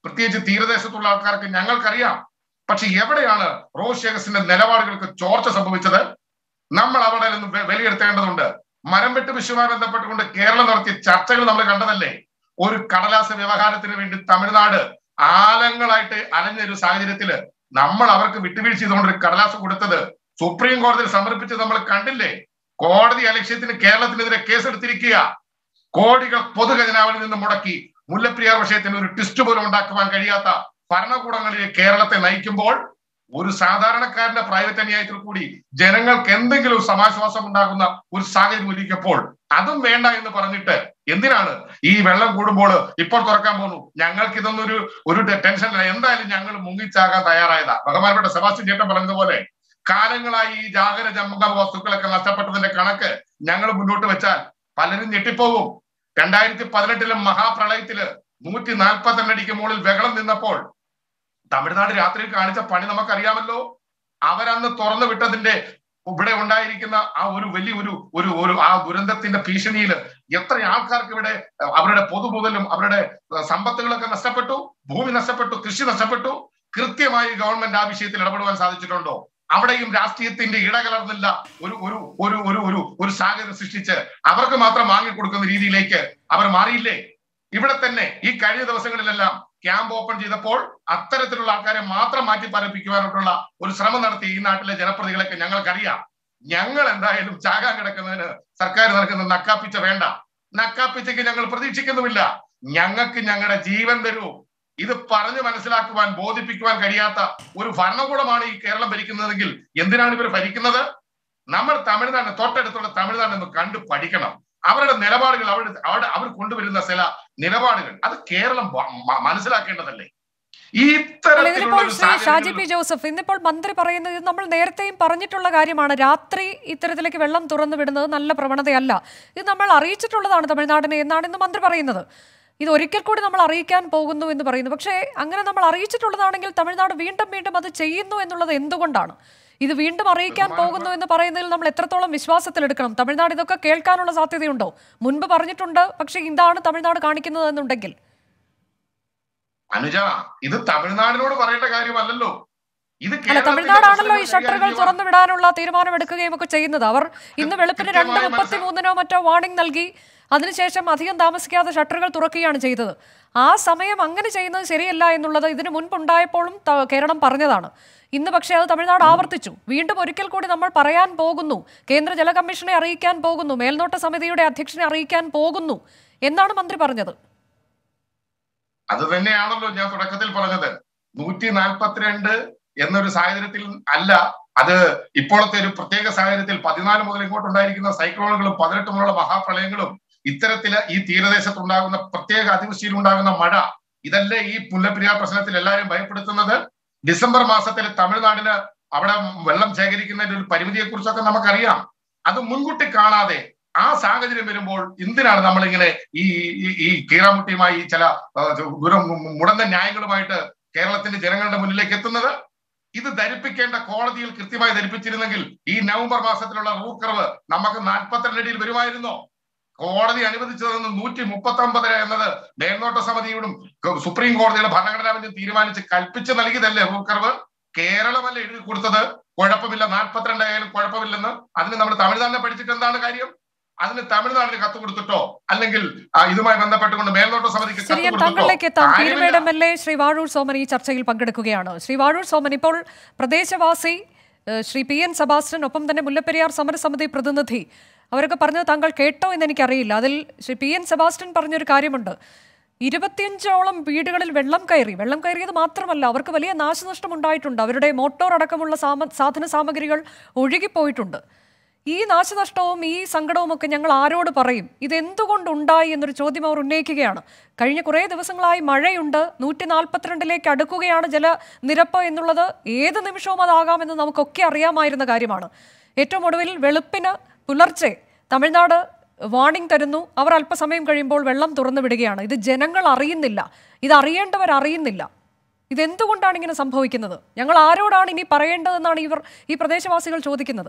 പ്രത്യേകിച്ച് തീരദേശത്തുള്ള ആൾക്കാർക്ക് ഞങ്ങൾക്കറിയാം പക്ഷെ എവിടെയാണ് റോഷേഗസിന്റെ നിലപാടുകൾക്ക് ചോർച്ച സംഭവിച്ചത് നമ്മൾ അവിടെ നിന്ന് വെ- വിലയിരുത്തേണ്ടതുണ്ട് മരം വെട്ട് വിഷയവുമായി ബന്ധപ്പെട്ടുകൊണ്ട് കേരളം നടത്തിയ ചർച്ചകൾ നമ്മൾ കണ്ടതല്ലേ ഒരു കടലാസ വ്യവഹാരത്തിന് വേണ്ടി തമിഴ്നാട് ആലങ്ങളായിട്ട് അലഞ്ഞൊരു സാഹചര്യത്തില് നമ്മൾ അവർക്ക് വിട്ടുവീഴ്ച ചെയ്തുകൊണ്ട് ഒരു കടലാസ് കൊടുത്തത് സുപ്രീം കോടതിയിൽ സമർപ്പിച്ചത് നമ്മൾ കണ്ടില്ലേ കോടതി അലക്ഷ്യത്തിന് കേരളത്തിനെതിരെ കേസെടുത്തിരിക്കുക കോടികൾ പൊതുഖജനാവിൽ നിന്ന് മുടക്കി മുല്ലപ്പെരിയാർ വിഷയത്തിന് ഒരു ട്വിസ്റ്റ് പോലും ഉണ്ടാക്കുവാൻ കഴിയാത്ത ഭരണകൂടങ്ങളിലെ കേരളത്തെ നയിക്കുമ്പോൾ ഒരു സാധാരണക്കാരന്റെ പ്രൈവറ്റ് അന്യായത്തിൽ കൂടി ജനങ്ങൾക്ക് എന്തെങ്കിലും ഒരു സമാശ്വാസം ഉണ്ടാകുന്ന ഒരു സാഹചര്യം ഒരുക്കിയപ്പോൾ അതും വേണ്ട എന്ന് പറഞ്ഞിട്ട് എന്തിനാണ് ഈ വെള്ളം കൂടുമ്പോൾ ഇപ്പോൾ തുറക്കാൻ പോകുന്നു ഞങ്ങൾക്ക് ഇതൊന്നും ഒരു ഒരു ടെൻഷൻ ഇല്ല എന്തായാലും ഞങ്ങൾ മുങ്ങിച്ചാകാൻ തയ്യാറായതാ ബഹുമാനപ്പെട്ട സെബാസ്റ്റ്യൻ ചേട്ടൻ പറഞ്ഞതുപോലെ കാലങ്ങളായി ഈ ജാഗര ജമ്മ വസ്തുക്കളൊക്കെ നഷ്ടപ്പെട്ടതിന്റെ കണക്ക് ഞങ്ങൾ മുന്നോട്ട് വെച്ചാൽ പലരും ഞെട്ടിപ്പോകും രണ്ടായിരത്തി പതിനെട്ടിലും മഹാപ്രളയത്തില് നൂറ്റി നാൽപ്പത്തിരണ്ട് അടിക്ക് മുകളിൽ വെള്ളം നിന്നപ്പോൾ തമിഴ്നാട് രാത്രിയിൽ കാണിച്ച പണി നമുക്കറിയാമല്ലോ അവരന്ന് തുറന്നു വിട്ടതിന്റെ ഇവിടെ ഉണ്ടായിരിക്കുന്ന ആ ഒരു വലിയ ഒരു ഒരു ഒരു ആ ദുരന്തത്തിന്റെ ഭീഷണിയിൽ എത്ര ആൾക്കാർക്ക് ഇവിടെ അഹ് അവരുടെ പൊതുമുതലും അവരുടെ അഹ് സമ്പത്തുകളൊക്കെ നഷ്ടപ്പെട്ടു ഭൂമി നഷ്ടപ്പെട്ടു കൃഷി നഷ്ടപ്പെട്ടു കൃത്യമായി ഗവൺമെന്റ് ആ വിഷയത്തിൽ ഇടപെടുവാൻ സാധിച്ചിട്ടുണ്ടോ അവിടെയും രാഷ്ട്രീയത്തിന്റെ ഇടകലർന്നില്ല ഒരു ഒരു ഒരു ഒരു ഒരു ഒരു സാഹചര്യം സൃഷ്ടിച്ച് അവർക്ക് മാത്രം വാങ്ങിക്കൊടുക്കുന്ന രീതിയിലേക്ക് അവർ മാറിയില്ലേ ഇവിടെ തന്നെ ഈ കഴിഞ്ഞ ദിവസങ്ങളിലെല്ലാം ക്യാമ്പ് ഓപ്പൺ ചെയ്തപ്പോൾ അത്തരത്തിലുള്ള ആൾക്കാരെ മാത്രം മാറ്റി പാലിപ്പിക്കുവാനായിട്ടുള്ള ഒരു ശ്രമം നടത്തി ഈ നാട്ടിലെ ജനപ്രതികളൊക്കെ ഞങ്ങൾക്കറിയാം ഞങ്ങൾ എന്തായാലും ചാകാൻ കിടക്കുന്നതിന് സർക്കാർ നടക്കുന്ന നക്കാപ്പിച്ച വേണ്ട നക്കാപ്പിച്ചയ്ക്ക് ഞങ്ങൾ പ്രതീക്ഷിക്കുന്നുമില്ല ഞങ്ങൾക്ക് ഞങ്ങളുടെ ജീവൻ തരൂ ഇത് പറഞ്ഞു മനസ്സിലാക്കുവാൻ ബോധിപ്പിക്കുവാൻ കഴിയാത്ത ഒരു ഭരണകൂടമാണ് ഈ കേരളം ഭരിക്കുന്നതെങ്കിൽ എന്തിനാണ് ഇവർ ഭരിക്കുന്നത് നമ്മൾ തമിഴ്നാട് തൊട്ടടുത്തുള്ള തമിഴ്നാട് ഒന്ന് കണ്ടു പഠിക്കണം അവരുടെ നിലപാടുകൾ അവിടെ അവിടെ അവർ കൊണ്ടുവരുന്ന ചില നിലപാടുകൾ അത് കേരളം വ- മ- മനസ്സിലാക്കേണ്ടതല്ലേ ഈ അല്ല, ഇത്തരത്തിലുള്ള ഇതിനിപ്പോൾ ഒരു ശ്രീ ഷാജി സാഹചര്യത്തിൽ പി ജോസഫ് ഇന്നിപ്പോൾ മന്ത്രി പറയുന്നത് ഇത് നമ്മൾ നേരത്തെയും പറഞ്ഞിട്ടുള്ള കാര്യമാണ് രാത്രി ഇത്തരത്തിലേക്ക് വെള്ളം തുറന്നു വിടുന്നത് നല്ല പ്രവണതയല്ല ഇത് നമ്മൾ അറിയിച്ചിട്ടുള്ളതാണ് തമിഴ്നാടിനെ എന്നാണ് ഇന്ന് മന്ത്രി പറയുന്നത് ഇത് ഒരിക്കൽ കൂടി നമ്മൾ അറിയിക്കാൻ പോകുന്നു എന്ന് പറയുന്നു പക്ഷേ അങ്ങനെ നമ്മൾ അറിയിച്ചിട്ടുള്ളതാണെങ്കിൽ തമിഴ്നാട് വീണ്ടും വീണ്ടും അത് ചെയ്യുന്നു എന്നുള്ളത് എന്തുകൊണ്ടാണ് ഇത് വീണ്ടും അറിയിക്കാൻ പോകുന്നു എന്ന് പറയുന്നതിൽ നമ്മൾ എത്രത്തോളം വിശ്വാസത്തിലെടുക്കണം തമിഴ്നാട് ഇതൊക്കെ കേൾക്കാനുള്ള സാധ്യതയുണ്ടോ മുൻപ് പറഞ്ഞിട്ടുണ്ട് പക്ഷേ ഇതാണ് തമിഴ്നാട് കാണിക്കുന്നത് എന്നുണ്ടെങ്കിൽ അനുജ ഇത് തമിഴ്നാടിനോട് പറയേണ്ട കാര്യമല്ലല്ലോ ഇത് അല്ല കേരളത്തിലെ തമിഴ്നാടാണല്ലോ ഈ പ്രശ്നങ്ങൾ ഷട്ടറുകൾ കൈകാര്യം തുറന്നു വിടാനുള്ള തീരുമാനമെടുക്കുകയും ഒക്കെ ചെയ്യുന്നത് അവർ ഇന്ന് വെളുപ്പിന് രണ്ട് കൃത്യമായി മുപ്പത്തി മൂന്നിനോ മറ്റോ വാർണിംഗ് നൽകി അതിനുശേഷം അധികം താമസിക്കാതെ ഷട്ടറുകൾ തുറക്കുകയാണ് ചെയ്തത് ആ സമയം അങ്ങനെ ചെയ്യുന്നത് ശരിയല്ല എന്നുള്ളത് ഇതിനു മുൻപുണ്ടായപ്പോഴും ത- കേരളം പറഞ്ഞതാണ് ഇന്ന് പക്ഷേ അത് തമിഴ്നാട് ആവർത്തിച്ചു വീണ്ടും ഒരിക്കൽ കൂടി നമ്മൾ പറയാൻ പോകുന്നു കേന്ദ്ര ജല കമ്മീഷനെ അറിയിക്കാൻ പോകുന്നു മേൽനോട്ട സമിതിയുടെ അധ്യക്ഷനെ അറിയിക്കാൻ പോകുന്നു എന്നാണ് മന്ത്രി പറഞ്ഞത് അത് തന്നെയാണല്ലോ ഞാൻ തുടക്കത്തിൽ പറഞ്ഞത് നൂറ്റി നാൽപ്പത്തിരണ്ട് എന്നൊരു സാഹചര്യത്തിൽ അല്ല അത് ഇപ്പോഴത്തെ ഒരു പ്രത്യേക സാഹചര്യത്തിൽ പതിനാല് മുതൽ ഇങ്ങോട്ട് ഉണ്ടായിരിക്കുന്ന സൈക്ലോണുകളും പതിനെട്ട് മുതലുള്ള മഹാപ്രളയങ്ങളും ഇത്തരത്തില് ഈ തീരദേശത്ത് ഉണ്ടാകുന്ന പ്രത്യേക അതിവൃഷ്ടിയിൽ ഉണ്ടാകുന്ന മഴ ഇതല്ലേ ഈ മുല്ലപ്പെരിയാർ പ്രശ്നത്തിൽ എല്ലാവരും ഭയപ്പെടുത്തുന്നത് ഡിസംബർ മാസത്തിൽ തമിഴ്നാടിന് അവിടെ വെള്ളം ശേഖരിക്കുന്നതിന്റെ ഒരു പരിമിതിയെ കുറിച്ചൊക്കെ നമുക്കറിയാം അത് മുൻകൂട്ടി കാണാതെ ആ സാഹചര്യം വരുമ്പോൾ എന്തിനാണ് നമ്മളിങ്ങനെ ഈ ഈ- ഈ കീറാമുട്ടിയുമായി ഈ ചില ആ, ദുരം മുടന്ന ന്യായങ്ങളുമായിട്ട് കേരളത്തിന്റെ ജനങ്ങളുടെ മുന്നിലേക്ക് എത്തുന്നത് ഇത് ധരിപ്പിക്കേണ്ട കോടതിയിൽ കൃത്യമായി ധരിപ്പിച്ചിരുന്നെങ്കിൽ ഈ നവംബർ മാസത്തിലുള്ള റൂട്ട് കർവ് നമുക്ക് നാൽപ്പത്തിരണ്ട് അടിയിൽ വരുമായിരുന്നോ കോടതി അനുവദിച്ചതെന്ന് നൂറ്റി മുപ്പത്തി ഒമ്പത് എന്നത് മേൽനോട്ട സമിതിയോടും ക- സുപ്രീം കോടതിയുടെ ഭരണഘടനാ ബെഞ്ചും തീരുമാനിച്ച് കൽപ്പിച്ച് നൽകിയതല്ലേ റൂട്ട് കർവ് കേരളമല്ല എഴുതി കൊടുത്തത് കുഴപ്പമില്ല നാൽപ്പത്തിരണ്ട് ആയാലും കുഴപ്പമില്ലെന്ന് അതിന് നമ്മൾ തമിഴ്നാടിനെ പഠിച്ചിട്ട് എന്താണ് കാര്യം അതിന് തമിഴ്നാടിന് കത്ത് കൊടുത്തിട്ടോ അല്ലെങ്കിൽ ആ, ഇതുമായി ബന്ധപ്പെട്ടുകൊണ്ട് മേൽനോട്ട സമിതിക്ക് കത്ത് ശരി ഞാൻ കൊടുത്തിട്ടോ താങ്കളിലേക്ക് എത്താം കാര്യമില്ല. Peermade M L A Shri Vazhoor Soman ഈ ചർച്ചയിൽ പങ്കെടുക്കുകയാണ് ശ്രീ വാഴൂർ സോമൻ ഇപ്പോൾ പ്രദേശവാസി ഏഹ്, ശ്രീ പി എൻ സെബാസ്റ്റ്യൻ ഒപ്പം തന്നെ മുല്ലപ്പെരിയാർ സമരസമിതി പ്രതിനിധി അവരൊക്കെ പറഞ്ഞത് താങ്കൾ കേട്ടോ എന്ന് എനിക്കറിയില്ല അതിൽ ശ്രീ പി എൻ സെബാസ്റ്റ്യൻ പറഞ്ഞൊരു കാര്യമുണ്ട് ഇരുപത്തിയഞ്ചോളം വീടുകളിൽ വെള്ളം കയറി വെള്ളം കയറിയത് മാത്രമല്ല അവർക്ക് വലിയ നാശനഷ്ടം ഉണ്ടായിട്ടുണ്ട് അവരുടെ മോട്ടോർ അടക്കമുള്ള സാമ സാധന സാമഗ്രികൾ ഒഴുകിപ്പോയിട്ടുണ്ട് ഈ നാശനഷ്ടവും ഈ സങ്കടവും ഒക്കെ ഞങ്ങൾ ആരോട് പറയും ഇതെന്തുകൊണ്ടുണ്ടായി എന്നൊരു ചോദ്യം അവർ ഉന്നയിക്കുകയാണ് കഴിഞ്ഞ കുറേ ദിവസങ്ങളായി മഴയുണ്ട് നൂറ്റി നാൽപ്പത്തിരണ്ടിലേക്ക് അടുക്കുകയാണ് ജലനിരപ്പ് എന്നുള്ളത് ഏത് നിമിഷവും അതാകാമെന്ന് നമുക്കൊക്കെ അറിയാമായിരുന്ന കാര്യമാണ് ഏറ്റവും ഒടുവിൽ വെളുപ്പിന് പുലർച്ചെ തമിഴ്നാട് വാർണിംഗ് തരുന്നു അവർ അല്പസമയം കഴിയുമ്പോൾ വെള്ളം തുറന്നു വിടുകയാണ് ഇത് ജനങ്ങൾ അറിയുന്നില്ല ഇത് അറിയേണ്ടവർ അറിയുന്നില്ല ഇതെന്തുകൊണ്ടാണ് ഇങ്ങനെ സംഭവിക്കുന്നത് ഞങ്ങൾ ആരോടാണ് ഇനി പറയേണ്ടതെന്നാണ് ഇവർ ഈ പ്രദേശവാസികൾ ചോദിക്കുന്നത്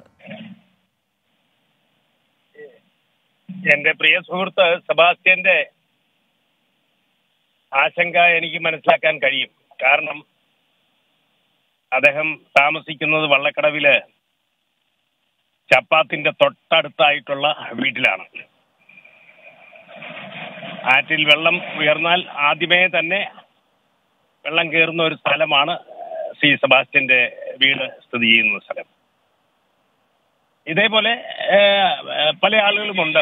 എന്റെ പ്രിയ സുഹൃത്ത് സെബാസ്റ്റ്യന്റെ ആശങ്ക എനിക്ക് മനസ്സിലാക്കാൻ കഴിയും കാരണം അദ്ദേഹം താമസിക്കുന്നത് വള്ളക്കടവില് ചപ്പാത്തിന്റെ തൊട്ടടുത്തായിട്ടുള്ള വീട്ടിലാണ് ആറ്റിൽ വെള്ളം ഉയർന്നാൽ ആദ്യമേ തന്നെ വെള്ളം കയറുന്ന ഒരു സ്ഥലമാണ് സി സെബാസ്റ്റ്യന്റെ വീട് സ്ഥിതി ചെയ്യുന്ന സ്ഥലം ഇതേപോലെ ഏഹ്, ഏഹ്, പല ആളുകളുമുണ്ട്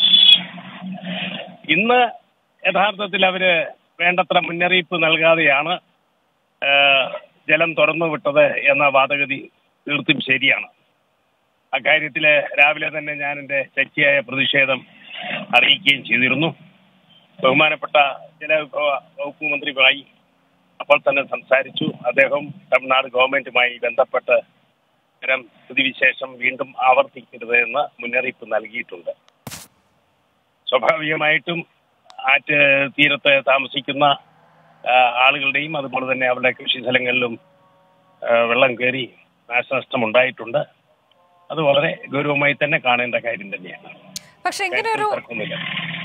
ഇന്ന് യഥാർത്ഥത്തിൽ അവര് വേണ്ടത്ര മുന്നറിയിപ്പ് നൽകാതെയാണ് ഏഹ്, ജലം തുറന്നു വിട്ടത് എന്ന വാദഗതി തീർത്തും ശരിയാണ് അക്കാര്യത്തില് രാവിലെ തന്നെ ഞാൻ എന്റെ ശക്തിയായ പ്രതിഷേധം അറിയിക്കുകയും ചെയ്തിരുന്നു ബഹുമാനപ്പെട്ട ജലവിഭവ വകുപ്പ് മന്ത്രിയുമായി അപ്പോൾ തന്നെ സംസാരിച്ചു അദ്ദേഹം തമിഴ്നാട് ഗവൺമെന്റുമായി ബന്ധപ്പെട്ട് ഇത്തരം സ്ഥിതിവിശേഷം വീണ്ടും ആവർത്തിക്കരുത് എന്ന് മുന്നറിയിപ്പ് നൽകിയിട്ടുണ്ട് സ്വാഭാവികമായിട്ടും ആറ്റ് തീരത്ത് താമസിക്കുന്ന ആ, ആളുകളുടെയും അതുപോലെ തന്നെ അവരുടെ കൃഷി സ്ഥലങ്ങളിലും ആ, വെള്ളം കയറി നാശനഷ്ടം ഉണ്ടായിട്ടുണ്ട് അത് വളരെ ഗൗരവമായി തന്നെ കാണേണ്ട കാര്യം തന്നെയാണ് പക്ഷെ ഇങ്ങനെ ഒരു കാര്യത്തിൽ തർക്കമൊന്നുമില്ല.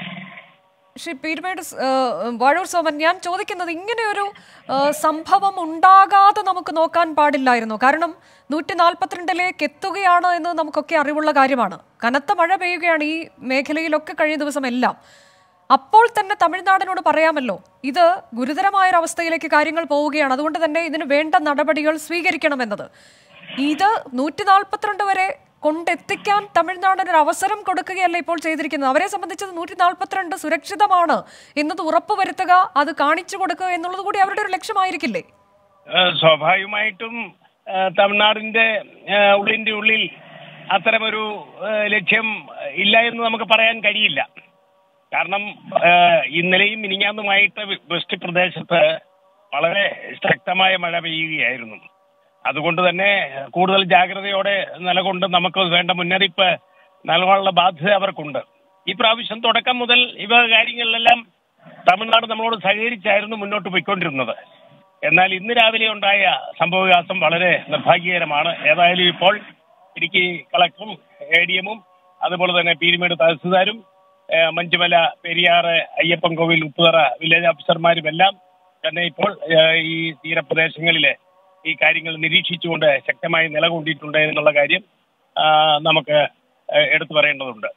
ശ്രീ പീരുമേട് സ്- ഏഹ് വാഴൂർ സോമൻ ഞാൻ ചോദിക്കുന്നത് ഇങ്ങനെ ഒരു ഏഹ് സംഭവം ഉണ്ടാകാതെ നമുക്ക് നോക്കാൻ പാടില്ലായിരുന്നു കാരണം നൂറ്റി നാൽപ്പത്തിരണ്ടിലേക്ക് എത്തുകയാണ് എന്ന് നമുക്കൊക്കെ അറിവുള്ള കാര്യമാണ് കനത്ത മഴ പെയ്യുകയാണ് ഈ മേഖലയിലൊക്കെ കഴിഞ്ഞ ദിവസം എല്ലാം അപ്പോൾ തന്നെ തമിഴ്നാടിനോട് പറയാമല്ലോ ഇത് ഗുരുതരമായ ഒരു അവസ്ഥയിലേക്ക് കാര്യങ്ങൾ പോവുകയാണ് അതുകൊണ്ട് തന്നെ ഇതിന് വേണ്ട നടപടികൾ സ്വീകരിക്കണമെന്നത് ഇത് നൂറ്റി നാൽപ്പത്തിരണ്ട് വരെ കൊണ്ടെത്തിക്കാൻ തമിഴ്നാടിന് ഒരു അവസരം കൊടുക്കുകയല്ല ഇപ്പോൾ ചെയ്തിരിക്കുന്നത് അവരെ സംബന്ധിച്ചത് നൂറ്റി നാൽപ്പത്തിരണ്ട് സുരക്ഷിതമാണ് എന്നത് ഉറപ്പുവരുത്തുക അത് കാണിച്ചു കൊടുക്കുക എന്നുള്ളത് കൂടി അവരുടെ ഒരു ലക്ഷ്യമായിരിക്കില്ലേ ഏഹ് സ്വാഭാവികമായിട്ടും ഏഹ് തമിഴ്നാടിന്റെ ഏഹ് ഉള്ളിന്റെ ഉള്ളിൽ അത്തരമൊരു ഏഹ് ലക്ഷ്യം ഇല്ല എന്ന് നമുക്ക് പറയാൻ കഴിയില്ല കാരണം ഏഹ് ഇന്നലെയും മിനിഞ്ഞാന്നുമായിട്ട് വി- വെസ്റ്റ് പ്രദേശത്ത് വളരെ ശക്തമായ മഴ പെയ്യുകയായിരുന്നു അതുകൊണ്ട് തന്നെ കൂടുതൽ ജാഗ്രതയോടെ നിലകൊണ്ട് നമുക്ക് വേണ്ട മുന്നറിയിപ്പ് നൽകാനുള്ള ബാധ്യത അവർക്കുണ്ട് ഈ പ്രാവശ്യം തുടക്കം മുതൽ ഇവ കാര്യങ്ങളിലെല്ലാം തമിഴ്നാട് നമ്മളോട് സഹകരിച്ചായിരുന്നു മുന്നോട്ട് പോയിക്കൊണ്ടിരുന്നത് എന്നാൽ ഇന്ന് രാവിലെ ഉണ്ടായ സംഭവവികാസം വളരെ നിർഭാഗ്യകരമാണ് ഏതായാലും ഇപ്പോൾ ഇടുക്കി കളക്ടറും എ ഡി എമ്മും അതുപോലെ തന്നെ പീരിമേട് തഹസിൽദാരും ഏഹ് മഞ്ചുമല പെരിയാറ് അയ്യപ്പൻകോവിൽ ഉപ്പുതറ വില്ലേജ് ഓഫീസർമാരും എല്ലാം തന്നെ ഇപ്പോൾ ഏഹ് ഈ തീരപ്രദേശങ്ങളിലെ ഈ കാര്യങ്ങൾ നിരീക്ഷിച്ചുകൊണ്ട് ശക്തമായി നിലകൊണ്ടിട്ടുണ്ട് എന്നുള്ള കാര്യം ആ, നമുക്ക് ഏഹ് എടുത്തു പറയേണ്ടതുണ്ട്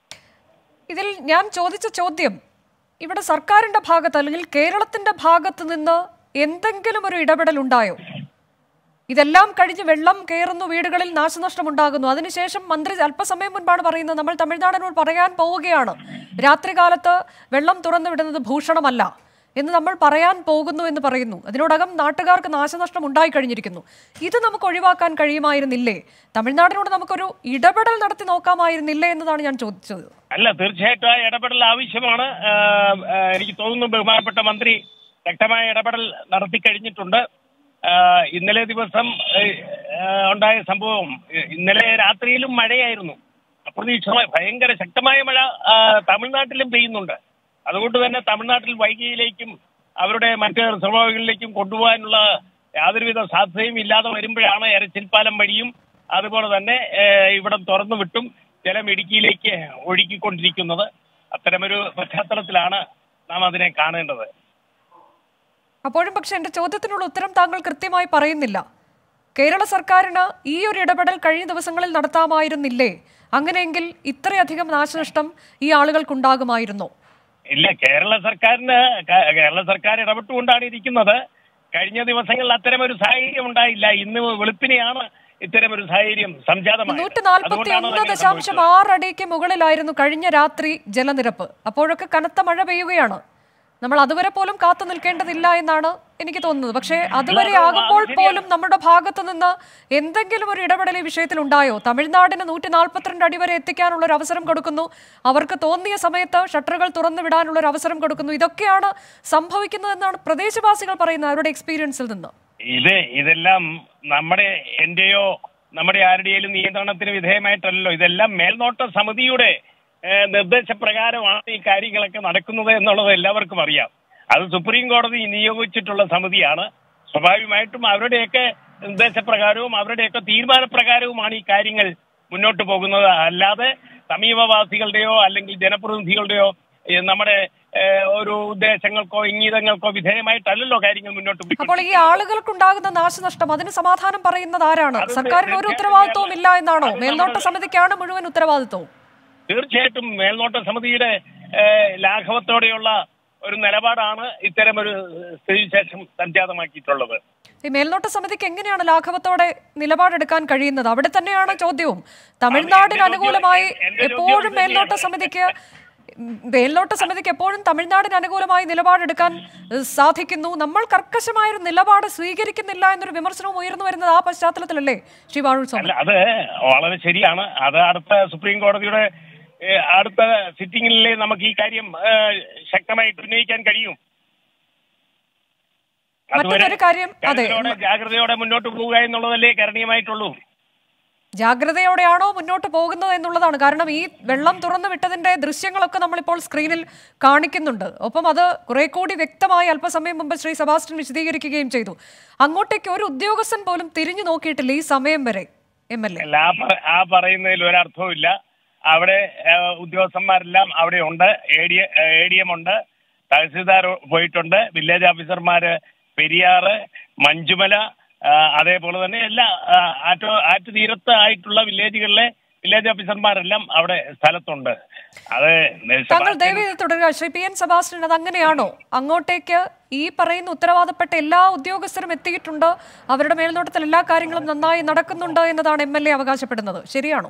ഇതിൽ ഞാൻ ചോദിച്ച ചോദ്യം ഇവിടെ സർക്കാരിന്റെ ഭാഗത്ത് അല്ലെങ്കിൽ കേരളത്തിന്റെ ഭാഗത്ത് നിന്ന് എന്തെങ്കിലും ഒരു ഇടപെടൽ ഉണ്ടായോ ഇതെല്ലാം കഴിഞ്ഞ് വെള്ളം കയറുന്നു വീടുകളിൽ നാശനഷ്ടം ഉണ്ടാകുന്നു അതിനുശേഷം മന്ത്രി അല്പസമയം മുൻപാണ് പറയുന്നത് നമ്മൾ തമിഴ്നാടിനോട് പറയാൻ പോവുകയാണ് രാത്രികാലത്ത് വെള്ളം തുറന്നു വിടുന്നത് ഭൂഷണമല്ല എന്ന് നമ്മൾ പറയാൻ പോകുന്നു എന്ന് പറയുന്നു അതിനോടകം നാട്ടുകാർക്ക് നാശനഷ്ടം ഉണ്ടായി കഴിഞ്ഞിരിക്കുന്നു ഇത് നമുക്ക് ഒഴിവാക്കാൻ കഴിയുമായിരുന്നില്ലേ തമിഴ്നാടിനോട് നമുക്കൊരു ഇടപെടൽ നടത്തി നോക്കാമായിരുന്നില്ലേ എന്നതാണ് ഞാൻ ചോദിച്ചത് അല്ല തീർച്ചയായിട്ടും ആ ഇടപെടൽ ആവശ്യമാണ് ആ, ആ, എനിക്ക് തോന്നുന്നു ബഹുമാനപ്പെട്ട മന്ത്രി ശക്തമായ ഇടപെടൽ നടത്തി കഴിഞ്ഞിട്ടുണ്ട് ആ, ഇന്നലെ ദിവസം ഏ, ആ, ഉണ്ടായ സംഭവം ഏ, ഇന്നലെ രാത്രിയിലും മഴയായിരുന്നു അപ്രതീക്ഷിതമായ ഭയങ്കര ശക്തമായ മഴ ആ, തമിഴ്നാട്ടിലും പെയ്യുന്നുണ്ട് അതുകൊണ്ട് തന്നെ തമിഴ്നാട്ടിൽ വൈകിയിലേക്കും അവരുടെ മറ്റ് റിസർവുകളിലേക്കും കൊണ്ടുപോകാനുള്ള യാതൊരുവിധ സാധ്യതയും ഇല്ലാതെ വരുമ്പോഴാണ് എരച്ചിൽപ്പാലം വഴിയും അതുപോലെ തന്നെ ഏഹ്, ഇവിടം തുറന്നു വിട്ടും ജലം ഇടുക്കിയിലേക്ക് ഒഴുക്കിക്കൊണ്ടിരിക്കുന്നത് അത്തരമൊരു പശ്ചാത്തലത്തിലാണ് നാം അതിനെ കാണേണ്ടത് അപ്പോഴും പക്ഷെ എന്റെ ചോദ്യത്തിനുള്ള ഉത്തരം താങ്കൾ കൃത്യമായി പറയുന്നില്ല കേരള സർക്കാരിന് ഈ ഒരു ഇടപെടൽ കഴിഞ്ഞ ദിവസങ്ങളിൽ നടത്താമായിരുന്നില്ലേ അങ്ങനെയെങ്കിൽ ഇത്രയധികം നാശനഷ്ടം ഈ ആളുകൾക്കുണ്ടാകുമായിരുന്നോ ഇല്ല കേരള സർക്കാരിന് ക- കേരള സർക്കാർ ഇടപെട്ടുകൊണ്ടാണ് ഇരിക്കുന്നത് കഴിഞ്ഞ ദിവസങ്ങളിൽ അത്തരം ഒരു സാഹചര്യം ഉണ്ടായില്ല ഇന്ന് വെളുപ്പിനെയാണ് ഇത്തരം ഒരു സാഹചര്യം സംജാതമായത് നൂറ്റി നാൽപ്പത്തി അതുകൊണ്ടാണ് ഒന്ന് അതങ്ങനെ ദശാംശം സംഭവിച്ചത്. ആറ് അടിക്ക് മുകളിലായിരുന്നു കഴിഞ്ഞ രാത്രി ജലനിരപ്പ് അപ്പോഴൊക്കെ കനത്ത മഴ പെയ്യുകയാണ് നമ്മൾ അതുവരെ പോലും കാത്തു നിൽക്കേണ്ടതില്ല എന്നാണ് എനിക്ക് തോന്നുന്നത് പക്ഷേ അതുവരെ അത് ആകുമ്പോൾ ശരിയാണ്. പോലും നമ്മുടെ ഭാഗത്തു നിന്ന് എന്തെങ്കിലും ഒരു ഇടപെടൽ ഈ വിഷയത്തിൽ ഉണ്ടായോ തമിഴ്നാടിന് നൂറ്റി നാൽപ്പത്തിരണ്ട് അടി വരെ എത്തിക്കാനുള്ള ഒരു അവസരം കൊടുക്കുന്നു അവർക്ക് തോന്നിയ സമയത്ത് ഷട്ടറുകൾ തുറന്നു വിടാനുള്ള ഒരു അവസരം കൊടുക്കുന്നു ഇതൊക്കെയാണ് സംഭവിക്കുന്നതെന്നാണ് പ്രദേശവാസികൾ പറയുന്നത് അവരുടെ എക്സ്പീരിയൻസിൽ നിന്ന് ഇത് ഇതെല്ലാം നമ്മുടെ എന്റെയോ നമ്മുടെ ആരുടെയും നിയന്ത്രണത്തിന് വിധേയമായിട്ടല്ലോ ഇതെല്ലാം മേൽനോട്ട സമിതിയുടെ ഏഹ്, നിർദ്ദേശപ്രകാരമാണ് ഈ കാര്യങ്ങളൊക്കെ നടക്കുന്നത് എന്നുള്ളത് എല്ലാവർക്കും അറിയാം അത് സുപ്രീം കോടതി നിയോഗിച്ചിട്ടുള്ള സമിതിയാണ് സ്വാഭാവികമായിട്ടും അവരുടെയൊക്കെ നിർദ്ദേശപ്രകാരവും അവരുടെയൊക്കെ തീരുമാനപ്രകാരവുമാണ് ഈ കാര്യങ്ങൾ മുന്നോട്ട് പോകുന്നത് അല്ലാതെ സമീപവാസികളുടെയോ അല്ലെങ്കിൽ ജനപ്രതിനിധികളുടെയോ ഈ നമ്മുടെ ഏ, ഒരു ഉദ്ദേശങ്ങൾക്കോ ഇംഗിതങ്ങൾക്കോ വിധേയമായിട്ടല്ലല്ലോ കാര്യങ്ങൾ മുന്നോട്ട് അപ്പോൾ പോയിക്കൊണ്ടിരിക്കുന്നത്. ഈ ആളുകൾക്കുണ്ടാകുന്ന നാശനഷ്ടം അതിന് സമാധാനം പറയുന്നത് ആരാണ് അത് സർക്കാരിന് ഒരു തീർച്ചയായും ഉത്തരവാദിത്വവും ഇല്ല എന്നാണോ അത് മേൽനോട്ട നമ്മുടെ- സമിതിക്കാണ് മുഴുവൻ ഉത്തരവാദിത്വവും തീർച്ചയായിട്ടും മേൽനോട്ട സമിതിയുടെ ഏ, ലാഘവത്തോടെയുള്ള ഒരു നിലപാടാണ് ഇത്തരം ഒരു സ്ഥിതിവിശേഷം സംജാതമാക്കിയിട്ടുള്ളത് ഈ മേൽനോട്ട സമിതിക്ക് എങ്ങനെയാണ് ലാഘവത്തോടെ നിലപാടെടുക്കാൻ കഴിയുന്നത് അവിടെ തന്നെയാണ് ചോദ്യവും തമിഴ്നാടിന് ചോദ്യം- അനുകൂലമായി എന്റെ ചോദ്യം എപ്പോഴും ഇത് മേൽനോട്ട തന്നെയാണ്. സമിതിക്ക് മേൽനോട്ട സമിതിക്ക് എപ്പോഴും തമിഴ്നാടിന് അനുകൂലമായി നിലപാടെടുക്കാൻ ഏഹ്, സാധിക്കുന്നു നമ്മൾ കർക്കശമായ ഒരു നിലപാട് സ്വീകരിക്കുന്നില്ല എന്നൊരു വിമർശനവും ഉയർന്നു വരുന്നത് ആ പശ്ചാത്തലത്തിലല്ലേ ശ്രീ വാഴൂർ സ്വാമി അല്ല അത് വളരെ ശരിയാണ് അത് അടുത്ത സുപ്രീം കോടതിയുടെ ഏ, അടുത്ത സിറ്റിംഗിലെ നമുക്ക് ഈ കാര്യം ഏ, ശക്തമായിട്ട് ഉന്നയിക്കാൻ കഴിയും അതുവരെ മറ്റൊരു കാര്യം അതെ കരുതലോടെ, ജാഗ്രതയോടെ മുന്നോട്ട് പോവുക എന്നുള്ളതല്ലേ കരണീയമായിട്ടുള്ളൂ ജാഗ്രതയോടെയാണോ മുന്നോട്ട് പോകുന്നത് എന്നുള്ളതാണ് കാരണം ഈ വെള്ളം തുറന്നു വിട്ടതിന്റെ ദൃശ്യങ്ങളൊക്കെ നമ്മളിപ്പോൾ സ്ക്രീനിൽ കാണിക്കുന്നുണ്ട് ഒപ്പം അത് കുറെ കൂടി വ്യക്തമായി അല്പസമയം മുമ്പ് ശ്രീ സെബാസ്റ്റ്യൻ വിശദീകരിക്കുകയും ചെയ്തു അങ്ങോട്ടേക്ക് ഒരു ഉദ്യോഗസ്ഥൻ പോലും തിരിഞ്ഞു നോക്കിയിട്ടില്ല ഈ സമയം വരെ എം എൽ എ അല്ല ആ പ- ആ പറയുന്നതിൽ ഒരർത്ഥവും ഇല്ല അവിടെ ഏ, ഉദ്യോഗസ്ഥന്മാരെല്ലാം അവിടെ ഉണ്ട് A D A D M ഉണ്ട് തഹസീൽദാർ പോയിട്ടുണ്ട് വില്ലേജ് ഓഫീസർമാര് പെരിയാറ് മഞ്ചുമല ആ, അതേപോലെ തന്നെ എല്ലാ ആ, ആറ്റോ ആറ്റ് തീരത്ത് ആയിട്ടുള്ള വില്ലേജുകളിലെ വില്ലേജ് ഓഫീസർമാരെല്ലാം അവിടെ സ്ഥലത്തുണ്ട് അത് താങ്കൾ ദയവേത് തുടരുക ശ്രീ പി എൻ സെബാസ്റ്റ്യൻ അത് അങ്ങനെയാണോ അങ്ങോട്ടേക്ക് ഈ പറയുന്ന ഉത്തരവാദപ്പെട്ട എല്ലാ ഉദ്യോഗസ്ഥരും എത്തിയിട്ടുണ്ട് അവരുടെ മേൽനോട്ടത്തിൽ എല്ലാ കാര്യങ്ങളും നന്നായി നടക്കുന്നുണ്ട് എന്നതാണ് എം എൽ എ അവകാശപ്പെടുന്നത് ശരിയാണോ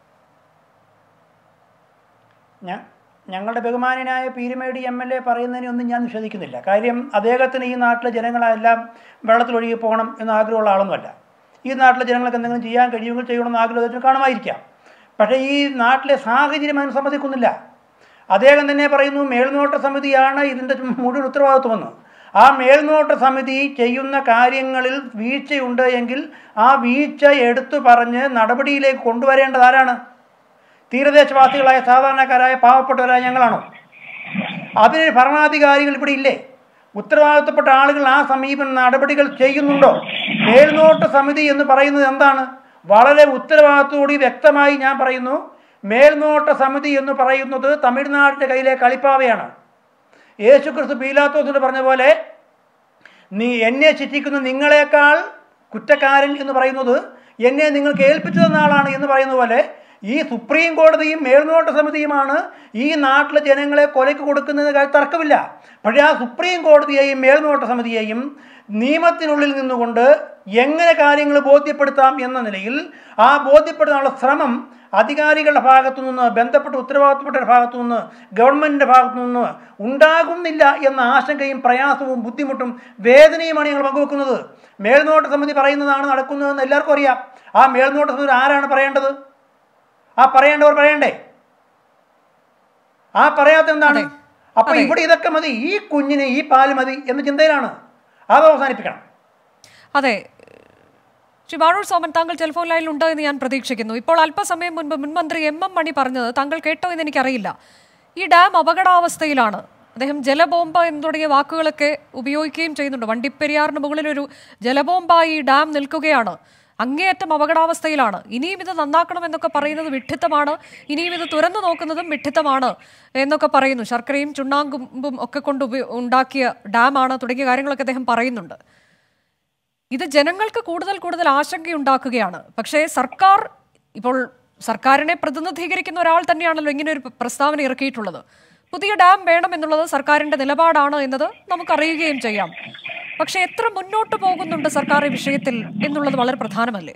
ഞ- ഞങ്ങളുടെ ബഹുമാനായ പീരുമേടി എം എൽ എ പറയുന്നതിനൊന്നും ഞാൻ നിഷേധിക്കുന്നില്ല കാര്യം അദ്ദേഹത്തിന് ഈ നാട്ടിലെ ജനങ്ങളെല്ലാം വെള്ളത്തിലൊഴുകി പോകണം എന്ന് ആഗ്രഹമുള്ള ആളൊന്നുമല്ല ഈ നാട്ടിലെ ജനങ്ങൾക്ക് എന്തെങ്കിലും ചെയ്യാൻ കഴിയുമെങ്കിൽ ചെയ്യണമെന്ന് ആഗ്രഹം അദ്ദേഹത്തിന് കാണുമായിരിക്കാം പക്ഷേ ഈ നാട്ടിലെ സാഹചര്യം അതിന് സമ്മതിക്കുന്നില്ല അദ്ദേഹം തന്നെ പറയുന്നു മേൽനോട്ട സമിതിയാണ് ഇതിൻ്റെ മുഴുവൻ ഉത്തരവാദിത്വമെന്ന് ആ മേൽനോട്ട സമിതി ചെയ്യുന്ന കാര്യങ്ങളിൽ വീഴ്ചയുണ്ട് എങ്കിൽ ആ വീഴ്ച എടുത്തു പറഞ്ഞ് നടപടിയിലേക്ക് കൊണ്ടുവരേണ്ടത് ആരാണ് തീരദേശവാസികളായ സാധാരണക്കാരായ പാവപ്പെട്ടവരായ ഞങ്ങളാണോ അതിന് ഭരണാധികാരികൾ ഇവിടെ ഇല്ലേ ഉത്തരവാദിത്തപ്പെട്ട ആളുകൾ ആ സമീപന നടപടികൾ ചെയ്യുന്നുണ്ടോ മേൽനോട്ട സമിതി എന്ന് പറയുന്നത് എന്താണ് വളരെ ഉത്തരവാദിത്തോടി വ്യക്തമായി ഞാൻ പറയുന്നു മേൽനോട്ട സമിതി എന്ന് പറയുന്നത് തമിഴ്നാടിൻ്റെ കയ്യിലെ കളിപ്പാവയാണ് യേശുക്രിസ്തു പീലാത്തോസിന് പറഞ്ഞ പോലെ നീ എന്നെ ശിക്ഷിക്കുന്ന നിങ്ങളെക്കാൾ കുറ്റക്കാരൻ എന്ന് പറയുന്നത് എന്നെ നിങ്ങൾക്ക് ഏൽപ്പിച്ചു തന്ന ആളാണ് എന്ന് പറയുന്ന പോലെ ഈ സുപ്രീം കോടതിയും മേൽനോട്ട സമിതിയുമാണ് ഈ നാട്ടിലെ ജനങ്ങളെ കൊലയ്ക്ക് കൊടുക്കുന്നത് കാര്യം തർക്കമില്ല പക്ഷേ ആ സുപ്രീം കോടതിയെയും മേൽനോട്ട സമിതിയെയും നിയമത്തിനുള്ളിൽ നിന്നുകൊണ്ട് എങ്ങനെ കാര്യങ്ങൾ ബോധ്യപ്പെടുത്താം എന്ന നിലയിൽ ആ ബോധ്യപ്പെടുത്താനുള്ള ശ്രമം അധികാരികളുടെ ഭാഗത്തു നിന്ന് ബന്ധപ്പെട്ട ഉത്തരവാദിത്തപ്പെട്ട ഭാഗത്തു നിന്ന് ഗവൺമെൻറ്റിൻ്റെ ഭാഗത്തു നിന്ന് ഉണ്ടാകുന്നില്ല എന്ന ആശങ്കയും പ്രയാസവും ബുദ്ധിമുട്ടും വേദനയുമാണ് ഞങ്ങൾ പങ്കുവെക്കുന്നത് മേൽനോട്ട സമിതി പറയുന്നതാണ് നടക്കുന്നതെന്ന് എല്ലാവർക്കും അറിയാം ആ മേൽനോട്ട സമിതി ആരാണ് പറയേണ്ടത് ആ പറയേണ്ടവർ പറയണ്ടേ ആ പറയാത്ത എന്താണ് അതെ. അപ്പൊ അതെ. ഇവിടെ ഇതൊക്കെ മതി ഈ കുഞ്ഞിന് ഈ പാല് മതി എന്ന ചിന്തയിലാണ് അത് അവസാനിപ്പിക്കണം അതെ ശ്രീ വാഴൂർ സോമൻ താങ്കൾ ടെലിഫോൺ ലൈനിൽ ഉണ്ട് എന്ന് ഞാൻ പ്രതീക്ഷിക്കുന്നു ഇപ്പോൾ അല്പസമയം മുൻപ് മുൻമന്ത്രി എം എം മണി പറഞ്ഞത് താങ്കൾ കേട്ടോ എന്ന് എനിക്കറിയില്ല ഈ ഡാം അപകടാവസ്ഥയിലാണ് അദ്ദേഹം ജലബോംബ് എന്ന് തുടങ്ങിയ വാക്കുകളൊക്കെ ഉപയോഗിക്കുകയും ചെയ്യുന്നുണ്ട് വണ്ടിപ്പെരിയാറിന് മുകളിലൊരു ജലബോംബായി ഈ ഡാം നിൽക്കുകയാണ് അങ്ങേയറ്റം അപകടാവസ്ഥയിലാണ് ഇനിയും ഇത് നന്നാക്കണമെന്നൊക്കെ പറയുന്നത് വിഡ്ഢിത്തമാണ് ഇനിയും ഇത് തുറന്നു നോക്കുന്നതും വിഡ്ഢിത്തമാണ് എന്നൊക്കെ പറയുന്നു ശർക്കരയും ചുണ്ണാമ്പും ഒക്കെ കൊണ്ട് ഉപയോ- ഉണ്ടാക്കിയ ഡാമാണ് തുടങ്ങിയ കാര്യങ്ങളൊക്കെ അദ്ദേഹം പറയുന്നുണ്ട് ഇത് ജനങ്ങൾക്ക് കൂടുതൽ കൂടുതൽ ആശങ്കയുണ്ടാക്കുകയാണ് പക്ഷേ സർക്കാർ ഇപ്പോൾ സർക്കാരിനെ പ്രതിനിധീകരിക്കുന്ന ഒരാൾ തന്നെയാണല്ലോ ഇങ്ങനെ ഒരു പ്രസ്താവന ഇറക്കിയിട്ടുള്ളത് പുതിയ ഡാം വേണമെന്നുള്ളത് സർക്കാരിന്റെ നിലപാടാണ് എന്നത് നമുക്കറിയുകയും ചെയ്യാം പക്ഷെ എത്ര മുന്നോട്ട് പോകുന്നുണ്ട് സർക്കാർ ഈ വിഷയത്തിൽ എന്നുള്ളത് വളരെ പ്രധാനമല്ലേ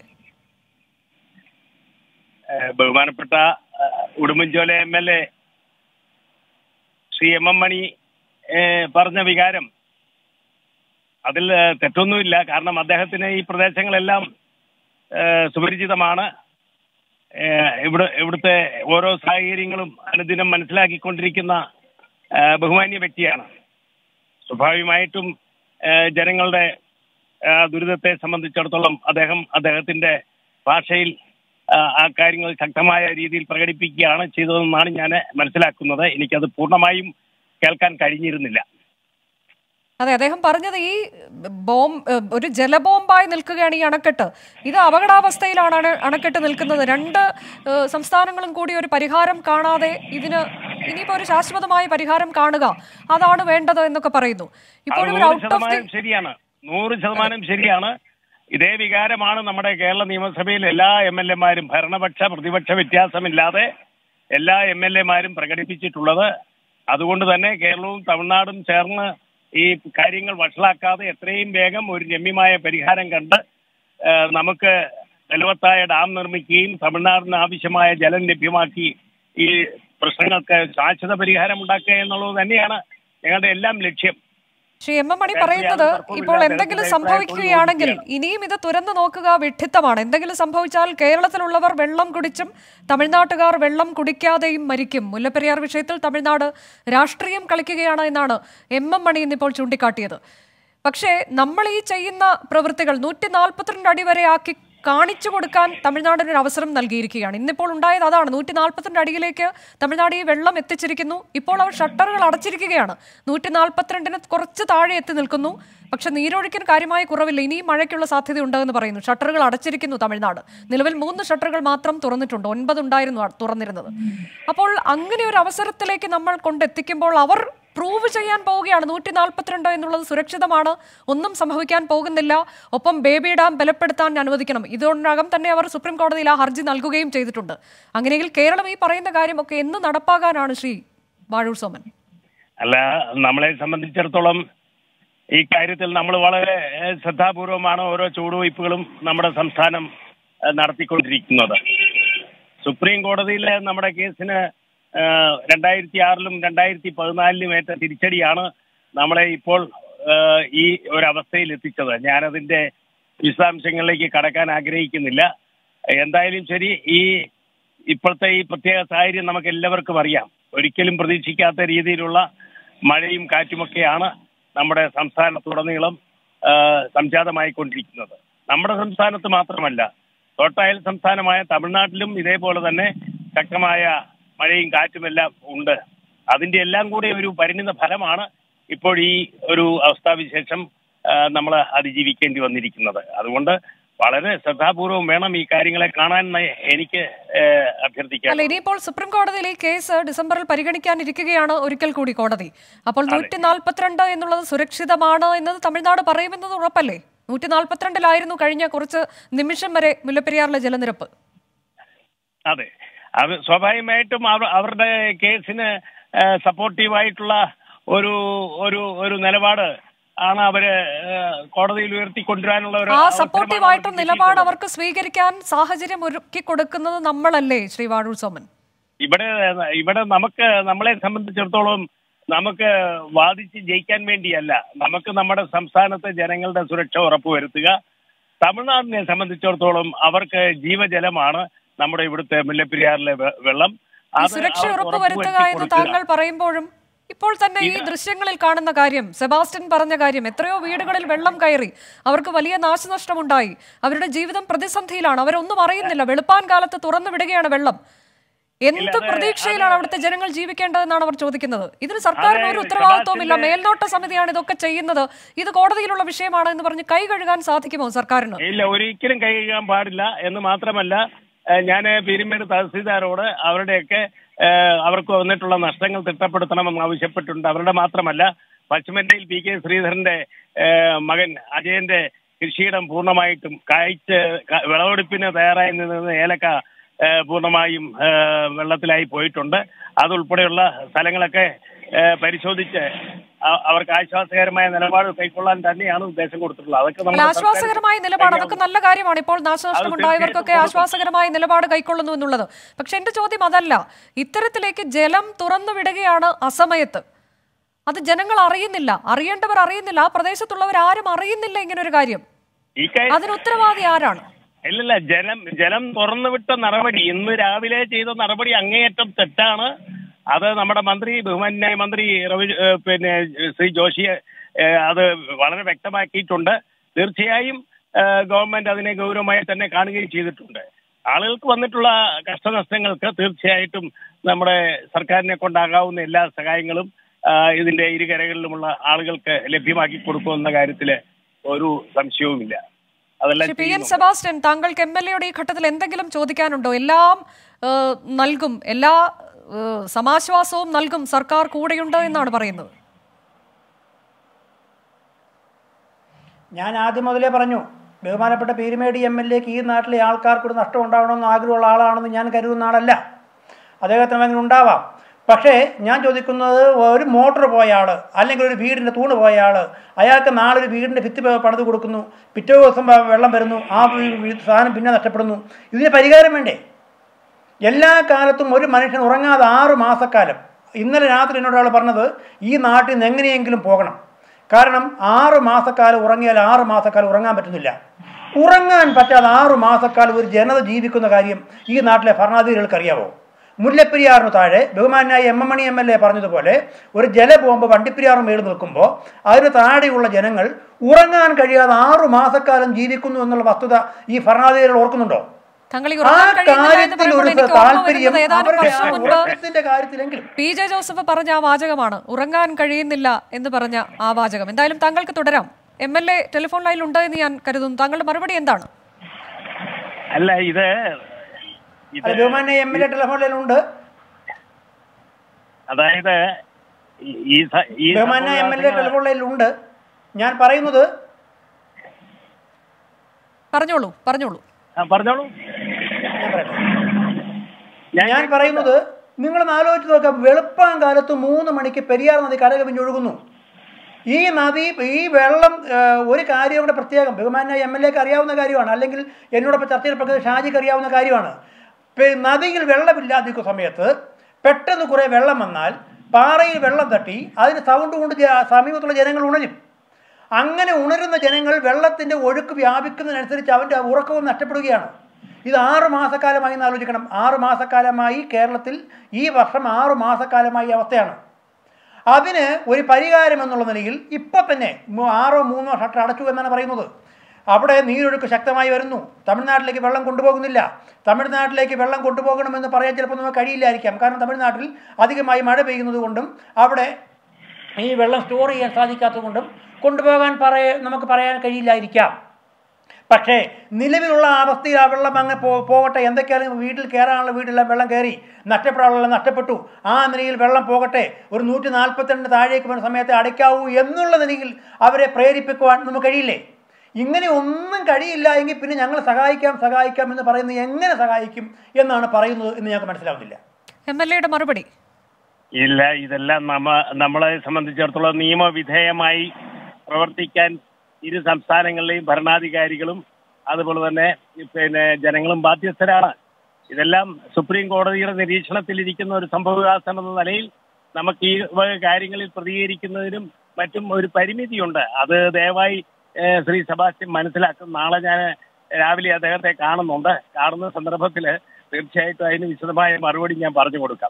ഏഹ് ബഹുമാനപ്പെട്ട ഏഹ് Udumbanchola M L A Shri M M Mani ഏഹ് പറഞ്ഞ വികാരം അതിൽ ഏഹ് തെറ്റൊന്നുമില്ല കാരണം അദ്ദേഹത്തിന് ഈ പ്രദേശങ്ങളെല്ലാം ഏഹ് സുപരിചിതമാണ് ഏഹ് ഇവിടെ ഇവിടുത്തെ ഓരോ സാഹചര്യങ്ങളും അനുദിനം മനസ്സിലാക്കിക്കൊണ്ടിരിക്കുന്ന ഏഹ് ബഹുമാന്യ വ്യക്തിയാണ് സ്വാഭാവികമായിട്ടും ഏഹ് ജനങ്ങളുടെ ഏഹ് ദുരിതത്തെ സംബന്ധിച്ചിടത്തോളം അദ്ദേഹം അദ്ദേഹത്തിന്റെ ഭാഷയിൽ ആഹ് ആ കാര്യങ്ങൾ ശക്തമായ രീതിയിൽ പ്രകടിപ്പിക്കുകയാണ് ചെയ്തതെന്നാണ് ഞാൻ മനസ്സിലാക്കുന്നത് എനിക്കത് പൂർണ്ണമായും കേൾക്കാൻ കഴിഞ്ഞിരുന്നില്ല അതെ അദ്ദേഹം പറഞ്ഞത് ഈ ബോംബ് ഏഹ് ഒരു ജലബോംബായി നിൽക്കുകയാണ് ഈ അണക്കെട്ട് ഇത് അപകടാവസ്ഥയിലാണ് അണ- അണക്കെട്ട് നിൽക്കുന്നത് രണ്ട് ഏഹ് സംസ്ഥാനങ്ങളും കൂടി ഒരു പരിഹാരം കാണാതെ ഇതിന് ഇനിയിപ്പോ ഒരു ശാശ്വതമായ പരിഹാരം കാണുക അതാണ് വേണ്ടത് എന്നൊക്കെ പറയുന്നു അത് ഇപ്പോഴും ഒരു നൂറ് ഔട്ട് ഓഫ് ദി ശതമാനം ശരിയാണ് നൂറ് ശതമാനം ശരിയാണ് ഇതേ വികാരമാണ് നമ്മുടെ കേരള നിയമസഭയിൽ എല്ലാ എം എൽ എമാരും ഭരണപക്ഷ പ്രതിപക്ഷ വ്യത്യാസമില്ലാതെ എല്ലാ എം എൽ എമാരും പ്രകടിപ്പിച്ചിട്ടുള്ളത് അതുകൊണ്ട് തന്നെ കേരളവും തമിഴ്നാടും ചേർന്ന് ഈ കാര്യങ്ങൾ വഷളാക്കാതെ എത്രയും വേഗം ഒരു രമ്യമായ പരിഹാരം കണ്ട് ആ, നമുക്ക് ബലവത്തായ ഡാം നിർമ്മിക്കുകയും തമിഴ്നാടിന് ആവശ്യമായ ജലം ലഭ്യമാക്കി ഈ പ്രശ്നങ്ങൾക്ക് ശാശ്വത പരിഹാരം ഉണ്ടാക്കുക എന്നുള്ളത് തന്നെയാണ് ഞങ്ങളുടെ എല്ലാം ലക്ഷ്യം ശ്രീ എം എം മണി കാര്യത്തിൽ പറയുന്നത് യാതൊരു തർക്കവുമില്ല. ഇപ്പോൾ എന്തെങ്കിലും ജനത്തിന്റെ സംഭവിക്കുകയാണെങ്കിൽ അഭിപ്രായത്തോട് ഇനിയും ഇത് തുറന്നു നോക്കുക വിഡ്ഢിത്തമാണ് എന്തെങ്കിലും സംഭവിച്ചാൽ കേരളത്തിലുള്ളവർ വെള്ളം കുടിച്ചും തമിഴ്നാട്ടുകാർ വെള്ളം കുടിക്കാതെയും മരിക്കും മുല്ലപ്പെരിയാർ വിഷയത്തിൽ തമിഴ്നാട് രാഷ്ട്രീയം കളിക്കുകയാണ് എന്നാണ് എം എം മണി ഇന്നിപ്പോൾ ചൂണ്ടിക്കാട്ടിയത് പക്ഷേ നമ്മൾ ഈ ചെയ്യുന്ന പ്രവൃത്തികൾ നൂറ്റി നാൽപ്പത്തിരണ്ട് അടി വരെ ആക്കി കാണിച്ചു കൊടുക്കാൻ തമിഴ്നാടിന് ഒരു അവസരം നൽകിയിരിക്കുകയാണ് ഇന്നിപ്പോൾ ഉണ്ടായത് അതാണ് നൂറ്റി നാൽപ്പത്തിരണ്ട് അടിയിലേക്ക് തമിഴ്നാട് ഈ വെള്ളം എത്തിച്ചിരിക്കുന്നു ഇപ്പോൾ അവർ ഷട്ടറുകൾ അടച്ചിരിക്കുകയാണ് നൂറ്റി നാൽപ്പത്തിരണ്ടിന് കുറച്ച് താഴെ എത്തി നിൽക്കുന്നു പക്ഷെ നീരൊഴുക്കിന് കാര്യമായ കുറവില്ല ഇനിയും മഴയ്ക്കുള്ള സാധ്യത എന്ന് പറയുന്നു ഷട്ടറുകൾ അടച്ചിരിക്കുന്നു തമിഴ്നാട് നിലവിൽ മൂന്ന് ഷട്ടറുകൾ മാത്രം തുറന്നിട്ടുണ്ട് ഒൻപത് ഉണ്ടായിരുന്നു അ- തുറന്നിരുന്നത് അപ്പോൾ അങ്ങനെ ഒരു അവസരത്തിലേക്ക് നമ്മൾ കൊണ്ടെത്തിക്കുമ്പോൾ അവർ പ്രൂവ് ചെയ്യാൻ പോവുകയാണ് നൂറ്റി നാൽപ്പത്തിരണ്ട് എന്നുള്ളത് സുരക്ഷിതമാണ് ഒന്നും സംഭവിക്കാൻ പോകുന്നില്ല ഒപ്പം ബേബി ഡാം ബലപ്പെടുത്താൻ അനുവദിക്കണം ഇതിനകം തന്നെ അവർ സുപ്രീം കോടതിയിൽ ആ ഹർജി നൽകുകയും ചെയ്തിട്ടുണ്ട് അങ്ങനെയെങ്കിൽ കേരളം ഈ പറയുന്ന കാര്യമൊക്കെ എന്ന് നടപ്പാകാനാണ് ശ്രീ വാഴൂർ സോമൻ അല്ല നമ്മളെ സംബന്ധിച്ചിടത്തോളം ഈ കാര്യത്തിൽ നമ്മൾ വളരെ ഏഹ്, ശ്രദ്ധാപൂർവമാണ് ഓരോ ചുവടുവയ്പ്പുകളും നമ്മുടെ സംസ്ഥാനം ഏഹ്, നടത്തിക്കൊണ്ടിരിക്കുന്നത് സുപ്രീം കോടതിയിൽ നമ്മുടെ കേസിന് ഏഹ്, രണ്ടായിരത്തി ആറിലും രണ്ടായിരത്തി പതിനാലിലും ഏറ്റ തിരിച്ചടിയാണ് നമ്മളെ ഇപ്പോൾ ഏഹ്, ഈ ഒരവസ്ഥയിൽ എത്തിച്ചത് ഞാനതിന്റെ വിശദാംശങ്ങളിലേക്ക് കടക്കാൻ ആഗ്രഹിക്കുന്നില്ല എന്തായാലും ശരി ഈ ഇപ്പോഴത്തെ ഈ പ്രത്യേക സാഹചര്യം നമുക്ക് എല്ലാവർക്കും അറിയാം ഒരിക്കലും പ്രതീക്ഷിക്കാത്ത രീതിയിലുള്ള മഴയും കാറ്റുമൊക്കെയാണ് നമ്മുടെ സംസ്ഥാനത്തുടനീളം ആ, സംജാതമായിക്കൊണ്ടിരിക്കുന്നത് നമ്മുടെ സംസ്ഥാനത്ത് മാത്രമല്ല തൊട്ടയൽ സംസ്ഥാനമായ തമിഴ്നാട്ടിലും ഇതേപോലെ തന്നെ ശക്തമായ മഴയും കാറ്റുമെല്ലാം ഉണ്ട് അതിന്റെ എല്ലാം കൂടി ഒരു പരിണിത ഫലമാണ് ഇപ്പോൾ ഈ ഒരു അവസ്ഥാവിശേഷം നമ്മൾ അതിജീവിക്കേണ്ടി വന്നിരിക്കുന്നത് അതുകൊണ്ട് വളരെ ശ്രദ്ധാപൂർവം വേണം ഈ കാര്യങ്ങളെ കാണാൻ ന- എനിക്ക് ഏഹ്, അഭ്യർത്ഥിക്കാൻ അല്ല ഇനിയിപ്പോൾ സുപ്രീം കോടതിയിൽ ഈ കേസ് ഡിസംബറിൽ പരിഗണിക്കാനിരിക്കുകയാണ് ഒരിക്കൽ കൂടി കോടതി അപ്പോൾ നൂറ്റി നാൽപ്പത്തിരണ്ട് എന്നുള്ളത് സുരക്ഷിതമാണ് എന്നത് തമിഴ്നാട് പറയുമെന്നത് ഉറപ്പല്ലേ നൂറ്റി നാൽപ്പത്തിരണ്ടിലായിരുന്നു കഴിഞ്ഞ കുറച്ച് നിമിഷം വരെ മുല്ലപ്പെരിയാറിലെ ജലനിരപ്പ് അതെ അത് സ്വാഭാവികമായിട്ടും അവ- അവരുടെ കേസിന് സപ്പോർട്ടീവായിട്ടുള്ള ഒരു ഒരു ഒരു നിലപാട് ആണ് അവര് ഏഹ്, കോടതിയിൽ ഉയർത്തിക്കൊണ്ടുവരാനുള്ള ഒരു ആ അവസരമാണ് സപ്പോർട്ടീവ് അവർക്ക് ആയിട്ടുള്ള നിലപാട് കിട്ടിയിട്ടുള്ളത്. അവർക്ക് സ്വീകരിക്കാൻ സാഹചര്യം ഒരുക്കി കൊടുക്കുന്നത് നമ്മളല്ലേ ശ്രീ വാഴൂർ സോമൻ ഇവിടെ ഇവിടെ നമുക്ക് നമ്മളെ സംബന്ധിച്ചിടത്തോളം നമുക്ക് വാദിച്ച് ജയിക്കാൻ വേണ്ടിയല്ല നമുക്ക് നമ്മുടെ സംസ്ഥാനത്തെ ജനങ്ങളുടെ സുരക്ഷ ഉറപ്പുവരുത്തുക തമിഴ്നാടിനെ സംബന്ധിച്ചിടത്തോളം അവർക്ക് ജീവജലമാണ് നമ്മുടെ ഇവിടുത്തെ മുല്ലപ്പെരിയാറിലെ വെ- വെള്ളം ഈ അത് സുരക്ഷ അവർക്ക് ഉറപ്പുവരുത്തുക ഉറപ്പുവരുത്തി എന്ന് കൊടുക്കുക. താങ്കൾ പറയുമ്പോഴും ഇപ്പോൾ തന്നെ ഈ ദൃശ്യങ്ങളിൽ കാണുന്ന കാര്യം സെബാസ്റ്റ്യൻ പറഞ്ഞ കാര്യം എത്രയോ വീടുകളിൽ വെള്ളം കയറി അവർക്ക് വലിയ നാശനഷ്ടമുണ്ടായി അവരുടെ ജീവിതം പ്രതിസന്ധിയിലാണ് അവരൊന്നും അറിയുന്നില്ല വെളുപ്പാൻ കാലത്ത് തുറന്നു വിടുകയാണ് വെള്ളം എന്ത് പ്രതീക്ഷയിലാണ് അവിടുത്തെ ജനങ്ങൾ ജീവിക്കേണ്ടതെന്നാണ് അവർ ചോദിക്കുന്നത് ഇതിന് സർക്കാരിന് ഒരു അതെ, ഉത്തരവാദിത്വമില്ല സെബാസ്റ്റ്യന്റെ- മേൽനോട്ട സമിതിയാണ് ഇതൊക്കെ ചെയ്യുന്നത് ഇത് കോടതിയിലുള്ള വിഷയമാണ് എന്ന് പറഞ്ഞ് കൈ കഴുകാൻ സാധിക്കുമോ സർക്കാരിന് ഇല്ല ഒരിക്കലും കൈ കഴുകാൻ പാടില്ല എന്ന് മാത്രമല്ല ഞാൻ പീരുമേട് തഹസീൽദാരോട് അവരുടെയൊക്കെ ഏഹ്, അവർക്ക് വന്നിട്ടുള്ള നഷ്ടങ്ങൾ തിട്ടപ്പെടുത്തണമെന്ന് ആവശ്യപ്പെട്ടിട്ടുണ്ട് അവരുടെ മാത്രമല്ല പശ്ചിമന്റയിൽ പി കെ ശ്രീധരന്റെ ഏഹ്, മകൻ അജയന്റെ കൃഷിയിടം പൂർണ്ണമായിട്ടും കായ്ച്ച് ക- വിളവെടുപ്പിന് തയ്യാറായി നിന്നത് ഏലക്ക ഏഹ്, പൂർണ്ണമായും ഏഹ്, വെള്ളത്തിലായി പോയിട്ടുണ്ട് അതുൾപ്പെടെയുള്ള സ്ഥലങ്ങളൊക്കെ ഏഹ്, പരിശോധിച്ച് അ- അവർക്ക് ആശ്വാസകരമായ നിലപാട് കൈക്കൊള്ളാൻ തന്നെയാണ് നിർദ്ദേശം കൊടുത്തിട്ടുള്ളത് അതൊക്കെ അല്ല നമ്മുടെ ആശ്വാസകരമായ നിലപാട് അതൊക്കെ നല്ല കാര്യമാണ് ഇപ്പോൾ നാശനഷ്ടമുണ്ടായവർക്കൊക്കെ തീർച്ചയായിട്ടും ആശ്വാസകരമായ നിലപാട് കൈക്കൊള്ളുന്നു എന്നുള്ളത് പക്ഷെ എന്റെ ചോദ്യം അതല്ല ഇത്തരത്തിലേക്ക് ജലം തുറന്നു വിടുകയാണ് അസമയത്ത് അത് ജനങ്ങൾ അറിയുന്നില്ല അറിയേണ്ടവർ അറിയുന്നില്ല ആ പ്രദേശത്തുള്ളവർ ആരും അറിയുന്നില്ല ഇങ്ങനെ ഒരു കാര്യം ഈ കാര്യം അതിന് ഉത്തരവാദി ആരാണ് ഇല്ലില്ല ജലം ജലം തുറന്നുവിട്ട നടപടി ഇന്ന് രാവിലെ ചെയ്ത നടപടി അങ്ങേയറ്റം തെറ്റാണ് അത് നമ്മുടെ മന്ത്രി ബഹുമാന്യായ മന്ത്രി രവി ഏഹ് പിന്നെ ശ്രീ ജോഷിയെ ഏഹ് അത് വളരെ വ്യക്തമാക്കിയിട്ടുണ്ട് തീർച്ചയായും ഏഹ് ഗവൺമെന്റ് അതിനെ ഗൗരവമായി തന്നെ കാണുകയും ചെയ്തിട്ടുണ്ട് ആളുകൾക്ക് വന്നിട്ടുള്ള കഷ്ടനഷ്ടങ്ങൾക്ക് തീർച്ചയായിട്ടും നമ്മുടെ സർക്കാരിനെ കൊണ്ടാകാവുന്ന എല്ലാ സഹായങ്ങളും ആഹ് ഇതിന്റെ ഇരുകരകളിലുമുള്ള ആളുകൾക്ക് ലഭ്യമാക്കി കൊടുക്കുമെന്ന കാര്യത്തില് ഒരു സംശയവുമില്ല അതെല്ലാം ശ്രീ പി എൻ ചെയ്യുന്നുണ്ട്. സെബാസ്റ്റ്യൻ താങ്കൾക്ക് എം എൽ എയുടെ ഈ ഘട്ടത്തിൽ എന്തെങ്കിലും ചോദിക്കാനുണ്ടോ എല്ലാം ഏഹ്, നൽകും എല്ലാ ഏഹ്, സമാശ്വാസവും നൽകും സർക്കാർ കൂടെയുണ്ട് എന്നാണ് പറയുന്നത് ഞാൻ ആദ്യം മുതലേ പറഞ്ഞു ബഹുമാനപ്പെട്ട പീരുമേടി എം എൽ എക്ക് ഈ നാട്ടിലെ ആൾക്കാർക്കൊരു നഷ്ടം ഉണ്ടാവണമെന്ന് ആഗ്രഹമുള്ള ആളാണെന്ന് ഞാൻ കരുതുന്ന ആളല്ല അദ്ദേഹത്തിന് അങ്ങനെ ഉണ്ടാവാം പക്ഷേ ഞാൻ ചോദിക്കുന്നത് ഒരു മോട്ടോർ പോയ ആൾ അല്ലെങ്കിൽ ഒരു വീടിൻ്റെ തൂണ് പോയ ആൾ അയാൾക്ക് നാളെ ഒരു വീടിൻ്റെ ഭിത്തി പ- പണിത് കൊടുക്കുന്നു പിറ്റേ ദിവസം വ- വെള്ളം വരുന്നു ആ വീ- വീ- സാധനം പിന്നെ നഷ്ടപ്പെടുന്നു ഇതിന് പരിഹാരം വേണ്ടേ എല്ലാ കാലത്തും ഒരു മനുഷ്യൻ ഉറങ്ങാതെ ആറ് മാസക്കാലം ഇന്നലെ രാത്രി എന്നോട് ഒരാൾ പറഞ്ഞത് ഈ നാട്ടിൽ നിന്ന് എങ്ങനെയെങ്കിലും പോകണം കാരണം ആറ് മാസക്കാലം ഉറങ്ങിയാൽ ആറ് മാസക്കാലം ഉറങ്ങാൻ പറ്റുന്നില്ല ഉറങ്ങാൻ പറ്റാതെ ആറ് മാസക്കാലം ഒരു ജനത ജീവിക്കുന്ന കാര്യം ഈ നാട്ടിലെ ഭരണാധികാരികൾക്ക് അറിയാവോ മുല്ലപ്പെരിയാറിന് താഴെ ബഹുമാനായ M M Mani M L A പറഞ്ഞതുപോലെ ഒരു ജല ബോംബ് വണ്ടിപ്പെരിയാറ് മേളിൽ നിൽക്കുമ്പോൾ അതിന് താഴെയുള്ള ജനങ്ങൾ ഉറങ്ങാൻ കഴിയാതെ ആറു മാസക്കാലം ജീവിക്കുന്നു എന്നുള്ള വസ്തുത ഈ ഭരണാധികാരികൾ ഓർക്കുന്നുണ്ടോ താങ്കൾ ഈ ആ ഉറങ്ങാൻ കഴിയുന്നില്ല എന്ന് കാര്യത്തിൽ പറയുമ്പോൾ ഒരു എനിക്ക് ഓർമ്മ താല്പര്യം വരുന്നത് ഏതാനും അവരുടെ വർഷം ആ മുൻപ് ഉറക്കത്തിന്റെ കാര്യത്തിലെങ്കിലും പി ജെ ജോസഫ് പറഞ്ഞ ആ വാചകമാണ് ഉറങ്ങാൻ കഴിയുന്നില്ല എന്ന് പറഞ്ഞ ആ വാചകം എന്തായാലും താങ്കൾക്ക് തുടരാം എം എൽ എ ടെലിഫോൺ ലൈനിൽ ഉണ്ട് എന്ന് ഞാൻ കരുതുന്നു താങ്കളുടെ മറുപടി എന്താണ് അല്ല ഇത് ഇത് അല്ല ബഹുമാനെ എം എൽ എ ടെലിഫോണിലുണ്ട് അതായത് ഈ- ഈ സ- ഈ ബഹുമാന എം എൽ എ സംഭവവികാസങ്ങൾ- ടെലിഫോണിലുണ്ട് ഞാൻ പറയുന്നത് പറഞ്ഞോളൂ പറഞ്ഞോളൂ ആ, പറഞ്ഞോളൂ ഞാൻ പറയട്ടെ ഞാൻ പറയുന്നത് നിങ്ങളൊന്ന് ആലോചിച്ച് നോക്കാം വെളുപ്പാൻ കാലത്ത് മൂന്ന് മണിക്ക് പെരിയാർ നദി കരകവിഞ്ഞൊഴുകുന്നു ഈ നദി ഈ വെള്ളം ആ, ഒരു കാര്യം ഇവിടെ പ്രത്യേകം ബഹുമാന എം എൽ എക്ക് അറിയാവുന്ന കാര്യമാണ് അല്ലെങ്കിൽ എന്നോടൊപ്പം ചർച്ചയിൽ പങ്കെടുത്ത ഷാജിക്ക് അറിയാവുന്ന കാര്യമാണ് പെ- നദിയിൽ വെള്ളമില്ലാതിരിക്കുന്ന സമയത്ത് പെട്ടെന്ന് കുറേ വെള്ളം വന്നാൽ പാറയിൽ വെള്ളം തട്ടി അതിന് സൗണ്ട് കൊണ്ട് ജ- സമീപത്തുള്ള ജനങ്ങൾ ഉണരും അങ്ങനെ ഉണരുന്ന ജനങ്ങൾ വെള്ളത്തിൻ്റെ ഒഴുക്ക് വ്യാപിക്കുന്നതിനനുസരിച്ച് അവൻ്റെ ഉറക്കവും നഷ്ടപ്പെടുകയാണ് ഇത് ആറ് മാസക്കാലമായി എന്ന് ആലോചിക്കണം ആറ് മാസക്കാലമായി കേരളത്തിൽ ഈ വർഷം ആറ് മാസക്കാലമായി ഈ അവസ്ഥയാണ് അതിന് ഒരു പരിഹാരം എന്നുള്ള നിലയിൽ ഇപ്പം തന്നെ മു- ആറോ മൂന്നോ ഷട്ടർ അടച്ചു എന്നാണ് പറയുന്നത് അവിടെ നീരൊഴുക്ക് ശക്തമായി വരുന്നു തമിഴ്നാട്ടിലേക്ക് വെള്ളം കൊണ്ടുപോകുന്നില്ല തമിഴ്നാട്ടിലേക്ക് വെള്ളം കൊണ്ടുപോകണമെന്ന് പറയാൻ ചിലപ്പോൾ നമുക്ക് കഴിയില്ലായിരിക്കാം കാരണം തമിഴ്നാട്ടിൽ അധികമായി മഴ പെയ്യുന്നത് കൊണ്ടും അവിടെ ഈ വെള്ളം സ്റ്റോർ ചെയ്യാൻ സാധിക്കാത്തത് കൊണ്ടും കൊണ്ടുപോകാൻ പറയ നമുക്ക് പറയാൻ കഴിയില്ലായിരിക്കാം പക്ഷേ നിലവിലുള്ള അവസ്ഥയിൽ ആ വെള്ളം അങ്ങ് പോ പോകട്ടെ എന്തൊക്കെയാലും വീട്ടിൽ കയറാനുള്ള വീട്ടിലെല്ലാം വെള്ളം കയറി നഷ്ടപ്പെടാനുള്ള നഷ്ടപ്പെട്ടു ആ നിലയിൽ വെള്ളം പോകട്ടെ ഒരു നൂറ്റി നാൽപ്പത്തിരണ്ട് താഴേക്ക് വരുന്ന സമയത്ത് അടയ്ക്കാവൂ എന്നുള്ള നിലയിൽ അവരെ പ്രേരിപ്പിക്കുവാൻ നമുക്ക് കഴിയില്ലേ ഇങ്ങനെ ഒന്നും കഴിയില്ല എങ്കിൽ പിന്നെ ഞങ്ങൾ സഹായിക്കാം സഹായിക്കാം എന്ന് പറയുന്നത് എങ്ങനെ സഹായിക്കും എന്നാണ് പറയുന്നത് എന്ന് ഞങ്ങൾക്ക് മനസ്സിലാവുന്നില്ല എം എൽ എയുടെ മറുപടി ഇല്ല ഇതെല്ലാം നമ്മ നമ്മളെ സംബന്ധിച്ചിടത്തോളം നിയമവിധേയമായി പ്രവർത്തിക്കാൻ ഇരു സംസ്ഥാനങ്ങളിലെയും ഭരണാധികാരികളും അതുപോലെ തന്നെ പിന്നെ ജനങ്ങളും ബാധ്യസ്ഥരാണ് ഇതെല്ലാം സുപ്രീം കോടതിയുടെ നിരീക്ഷണത്തിലിരിക്കുന്ന ഒരു സംഭവവികാസം എന്ന നിലയിൽ നമുക്ക് ഈ വക കാര്യങ്ങളിൽ പ്രതികരിക്കുന്നതിനും മറ്റും ഒരു പരിമിതിയുണ്ട് അത് ദയവായി ഏഹ്, ശ്രീ സെബാസ്റ്റ്യൻ മനസ്സിലാക്കും നാളെ ഞാൻ രാവിലെ അദ്ദേഹത്തെ കാണുന്നുണ്ട് കാണുന്ന സന്ദർഭത്തിൽ തീർച്ചയായിട്ടും അതിന് വിശദമായ മറുപടി ഞാൻ പറഞ്ഞു കൊടുക്കാം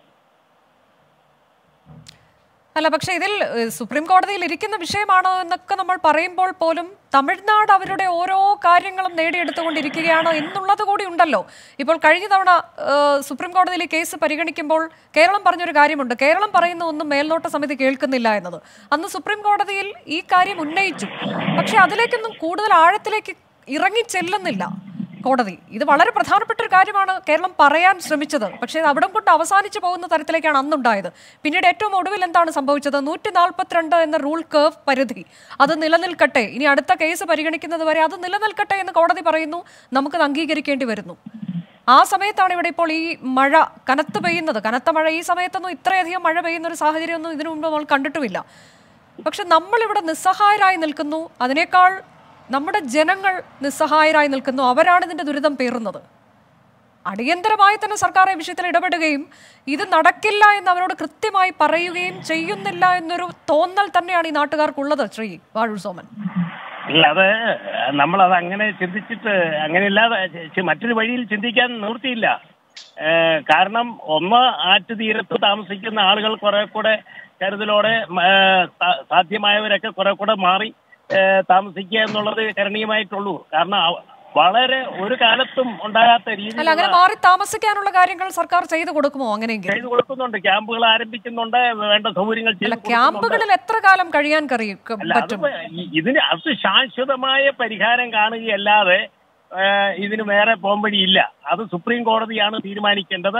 അല്ല പക്ഷെ ഇതിൽ ഏഹ്, സുപ്രീം കോടതിയിൽ ഇരിക്കുന്ന വിഷയമാണോ എന്നൊക്കെ നമ്മൾ പറയുമ്പോൾ പോലും തമിഴ്നാട് അവരുടെ ഓരോ കാര്യങ്ങളും നേടിയെടുത്തുകൊണ്ടിരിക്കുകയാണ് എന്നുള്ളത് കൂടി ഉണ്ടല്ലോ ഇപ്പോൾ കഴിഞ്ഞ തവണ ഏഹ്, സുപ്രീം കോടതിയിൽ ഈ കേസ് പരിഗണിക്കുമ്പോൾ കേരളം പറഞ്ഞൊരു കാര്യമുണ്ട് കേരളം പറയുന്ന ഒന്നും മേൽനോട്ട സമിതി കേൾക്കുന്നില്ല എന്നത് അന്ന് സുപ്രീം കോടതിയിൽ ഈ കാര്യം ഉന്നയിച്ചു പക്ഷെ അതിലേക്കൊന്നും കൂടുതൽ ആഴത്തിലേക്ക് ഇറങ്ങി ചെല്ലുന്നില്ല കോടതി ഇത് വളരെ പ്രധാനപ്പെട്ട ഒരു കാര്യമാണ് കേരളം പറയാൻ ശ്രമിച്ചത് പക്ഷേ അത് അവിടം കൊണ്ട് അവസാനിച്ചു പോകുന്ന തരത്തിലേക്കാണ് അന്നുണ്ടായത് പിന്നീട് ഏറ്റവും ഒടുവിൽ എന്താണ് സംഭവിച്ചത് നൂറ്റി നാൽപ്പത്തിരണ്ട് എന്ന റൂൾ കേർവ് പരിധി അത് നിലനിൽക്കട്ടെ ഇനി അടുത്ത കേസ് പരിഗണിക്കുന്നത് വരെ അത് നിലനിൽക്കട്ടെ എന്ന് കോടതി പറയുന്നു നമുക്കത് അംഗീകരിക്കേണ്ടി വരുന്നു ആ സമയത്താണ് ഇവിടെ ഇപ്പോൾ ഈ മഴ കനത്ത് പെയ്യുന്നത് കനത്ത മഴ ഈ സമയത്തൊന്നും ഇത്രയധികം മഴ പെയ്യുന്ന ഒരു സാഹചര്യമൊന്നും ഇതിനു മുമ്പ് നമ്മൾ കണ്ടിട്ടുമില്ല പക്ഷെ നമ്മളിവിടെ നിസ്സഹായരായി നിൽക്കുന്നു അതിനേക്കാൾ നമ്മുടെ ജനങ്ങൾ നിസ്സഹായരായി നിൽക്കുന്നു അവരാണ് ഇതിന്റെ ദുരിതം പേറുന്നത് അടിയന്തരമായി തന്നെ സർക്കാർ ഈ വിഷയത്തിൽ ഇടപെടുകയും ഇത് നടക്കില്ല എന്ന് അവരോട് കൃത്യമായി പറയുകയും ചെയ്യുന്നില്ല എന്നൊരു തോന്നൽ തന്നെയാണ് ഈ നാട്ടുകാർക്കുള്ളത് ശ്രീ വാഴൂർ സോമൻ ഇല്ല അത് നമ്മളത് അങ്ങനെ ചിന്തിച്ചിട്ട് അങ്ങനെയല്ലാതെ ചി- മറ്റൊരു വഴിയിൽ ചിന്തിക്കാൻ നിവൃത്തിയില്ല ഏഹ് കാരണം ഒന്ന് ആറ്റുതീരത്ത് താമസിക്കുന്ന ആളുകൾ കുറെ കൂടെ കരുതലോടെ മ, ഏഹ് സാ- സാധ്യമായവരൊക്കെ കുറെ കൂടെ മാറി ഏഹ് താമസിക്കുക എന്നുള്ളത് കരണീയമായിട്ടുള്ളൂ കാരണം അവ- വളരെ ഒരു കാലത്തും ഉണ്ടാകാത്ത അല്ല രീതിയിൽ അങ്ങനെ മാറി താമസിക്കാനുള്ള കാര്യങ്ങൾ സർക്കാർ ചെയ്തു കൊടുക്കുമോ അങ്ങനെയെങ്കിൽ ചെയ്തു കൊടുക്കുന്നുണ്ട് ക്യാമ്പുകൾ ആരംഭിക്കുന്നുണ്ട് വേണ്ട സൗകര്യങ്ങൾ അല്ല ചെയ്തു കൊടുക്കുന്നുണ്ട്. ക്യാമ്പുകളിൽ എത്ര കാലം കഴിയാൻ കഴിയും അല്ല അത് പറ്റും ഇ- ഇതിന് അത് ശാശ്വതമായ പരിഹാരം കാണുകയല്ലാതെ ഏഹ്, ഇതിന് വേറെ പോംവഴിയില്ല അത് സുപ്രീം കോടതിയാണ് തീരുമാനിക്കേണ്ടത്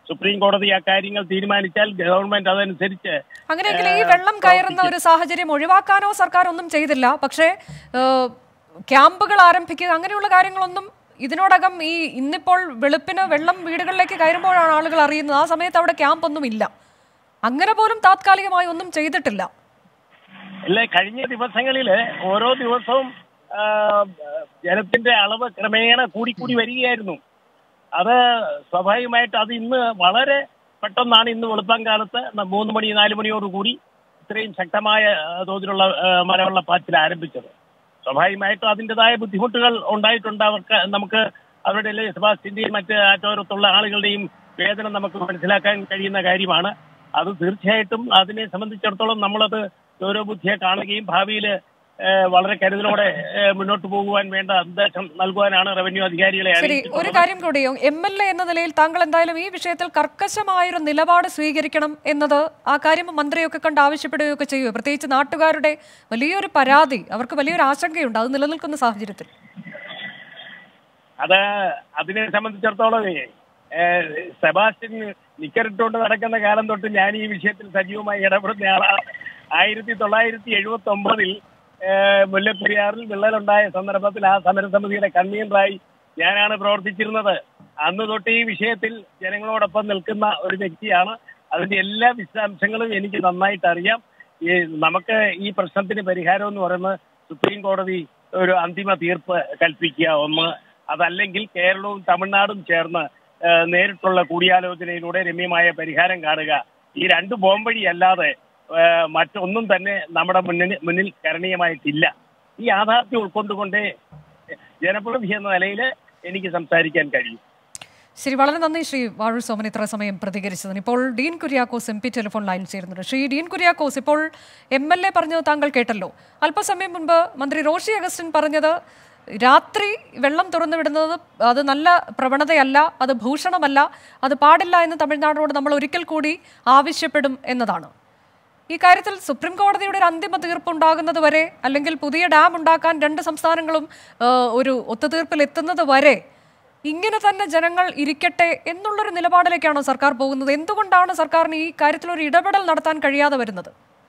സുപ്രീം കോടതി ആ കാര്യങ്ങൾ തീരുമാനിച്ചാൽ ഗവൺമെന്റ് അതനുസരിച്ച് അങ്ങനെയെങ്കിൽ ഈ വെള്ളം കയറുന്ന ഒരു സാഹചര്യം ഒഴിവാക്കാനോ സർക്കാർ ഒന്നും ചെയ്തില്ല പക്ഷേ ഏഹ്, ക്യാമ്പുകൾ ആരംഭിക്കുക അങ്ങനെയുള്ള കാര്യങ്ങളൊന്നും ഇതിനോടകം ഈ ഇന്നിപ്പോൾ വെളുപ്പിന് വെള്ളം വീടുകളിലേക്ക് കയറുമ്പോഴാണ് ആളുകൾ അറിയുന്നത് ആ സമയത്ത് അവിടെ ക്യാമ്പ് ഒന്നും ഇല്ല അങ്ങനെ പോലും താത്കാലികമായി ഒന്നും ചെയ്തിട്ടില്ല അല്ലെ കഴിഞ്ഞ ദിവസങ്ങളില് ഓരോ ദിവസവും ആ, ജലത്തിന്റെ അളവ് ക്രമേണ കൂടിക്കൂടി വരികയായിരുന്നു അത് സ്വാഭാവികമായിട്ട് അത് ഇന്ന് വളരെ പെട്ടെന്നാണ് ഇന്ന് വെളുപ്പം കാലത്ത് ന- മൂന്ന് മണി നാല് മണിയോട് കൂടി ഇത്രയും ശക്തമായ ആ, തോതിലുള്ള ആ, മലവെള്ളപ്പാച്ചിൽ ആരംഭിച്ചത് സ്വാഭാവികമായിട്ടും അതിൻ്റെതായ ബുദ്ധിമുട്ടുകൾ ഉണ്ടായിട്ടുണ്ട് അവർക്ക് നമുക്ക് അവരുടെ എല്ലാ സെബാസ്റ്റിന്റെയും മറ്റ് ആറ്റോരത്തുള്ള ആളുകളുടെയും വേദന നമുക്ക് മനസ്സിലാക്കാൻ കഴിയുന്ന കാര്യമാണ് അത് തീർച്ചയായിട്ടും അതിനെ സംബന്ധിച്ചിടത്തോളം നമ്മളത് ഗൗരവബുദ്ധിയെ കാണുകയും ഭാവിയിൽ വളരെ കരുതലോടെ ഏഹ്, മുന്നോട്ട് പോകുവാൻ വേണ്ട നിർദ്ദേശം നൽകുവാനാണ് റവന്യൂ അധികാരികളെ ശരി ഒരു അറിയിച്ചിട്ടുള്ളത്. കാര്യം കൂടിയോ എം എൽ എ എന്ന നിലയിൽ താങ്കൾ എന്തായാലും ഈ വിഷയത്തിൽ കർക്കശമായൊരു നിലപാട് സ്വീകരിക്കണം എന്നത് ആ കാര്യം മന്ത്രിയൊക്കെ കണ്ട് ആവശ്യപ്പെടുകയൊക്കെ ചെയ്യുമോ പ്രത്യേകിച്ച് നാട്ടുകാരുടെ വലിയൊരു പരാതി അവർക്ക് വലിയൊരു ആശങ്കയുണ്ട് അത് നിലനിൽക്കുന്ന സാഹചര്യത്തിൽ അത് അതിനെ സംബന്ധിച്ചിടത്തോളം ഏഹ്, സെബാസ്റ്റ്യൻ നിക്കറിട്ടുകൊണ്ട് നടക്കുന്ന കാലം തൊട്ട് ഞാൻ ഈ വിഷയത്തിൽ സജീവമായി ഇടപെടുന്ന ആളാണ് ആയിരത്തി തൊള്ളായിരത്തി എഴുപത്തി ഒമ്പതിൽ മുല്ലപ്പെരിയാറിൽ വിള്ളലുണ്ടായ സന്ദർഭത്തിൽ ആ സമരസമിതിയുടെ കൺവീനറായി ഞാനാണ് പ്രവർത്തിച്ചിരുന്നത് അന്ന് തൊട്ട് ഈ വിഷയത്തിൽ ജനങ്ങളോടൊപ്പം നിൽക്കുന്ന ഒരു വ്യക്തിയാണ് അതിന്റെ എല്ലാ വിശദാംശങ്ങളും എനിക്ക് നന്നായിട്ട് അറിയാം ഈ നമുക്ക് ഈ പ്രശ്നത്തിന് പരിഹാരം എന്ന് പറയുന്നത് സുപ്രീം കോടതി ഒരു അന്തിമ തീർപ്പ് കൽപ്പിക്കുക ഒന്ന് അതല്ലെങ്കിൽ കേരളവും തമിഴ്നാടും ചേർന്ന് ഏഹ്, നേരിട്ടുള്ള കൂടിയാലോചനയിലൂടെ രമ്യമായ പരിഹാരം കാണുക ഈ രണ്ട് ബോംബഴി അല്ലാതെ ഏഹ്, മറ്റൊന്നും തന്നെ നമ്മുടെ മുന്നിൽ മുന്നിൽ കരണീയമായിട്ടില്ല ഈ യാഥാർത്ഥ്യം ഉൾക്കൊണ്ടുകൊണ്ടേ ജനപ്രതിനിധി എന്ന നിലയിൽ എനിക്ക് സംസാരിക്കാൻ കഴിയും ശരി വളരെ നന്ദി ശ്രീ വാഴു സോമൻ ഇത്ര സമയം പ്രതികരിച്ചതിന് ഇപ്പോൾ Dean Kuriakose M P telephone line ചേരുന്നുണ്ട് ശ്രീ ഡീൻ കുര്യാക്കോസ് ഇപ്പോൾ എം എൽ എ പറഞ്ഞത് താങ്കൾ കേട്ടല്ലോ അല്പസമയം മുൻപ് മന്ത്രി റോഷി അഗസ്റ്റിൻ പറഞ്ഞത് രാത്രി വെള്ളം തുറന്നു വിടുന്നത് അത് നല്ല പ്രവണതയല്ല അത് ഭൂഷണമല്ല അത് പാടില്ല എന്ന് തമിഴ്നാടിനോട് നമ്മൾ ഒരിക്കൽ കൂടി ആവശ്യപ്പെടും എന്നതാണ് ഈ കാര്യത്തിൽ സുപ്രീം കോടതിയുടെ ഒരു അന്തിമ തീർപ്പ് ഉണ്ടാകുന്നത് വരെ അല്ലെങ്കിൽ പുതിയ ഡാം ഉണ്ടാക്കാൻ രണ്ട് സംസ്ഥാനങ്ങളും ആ, ഒരു ഒത്തുതീർപ്പിൽ എത്തുന്നത് വരെ ഇങ്ങനെ തന്നെ ജനങ്ങൾ ഇരിക്കട്ടെ എന്നുള്ളൊരു നിലപാടിലേക്കാണോ സർക്കാർ പോകുന്നത് എന്തുകൊണ്ടാണ് സർക്കാരിന് ഈ കാര്യത്തിൽ ഒരു ഇടപെടൽ നടത്താൻ കഴിയാതെ വരുന്നത്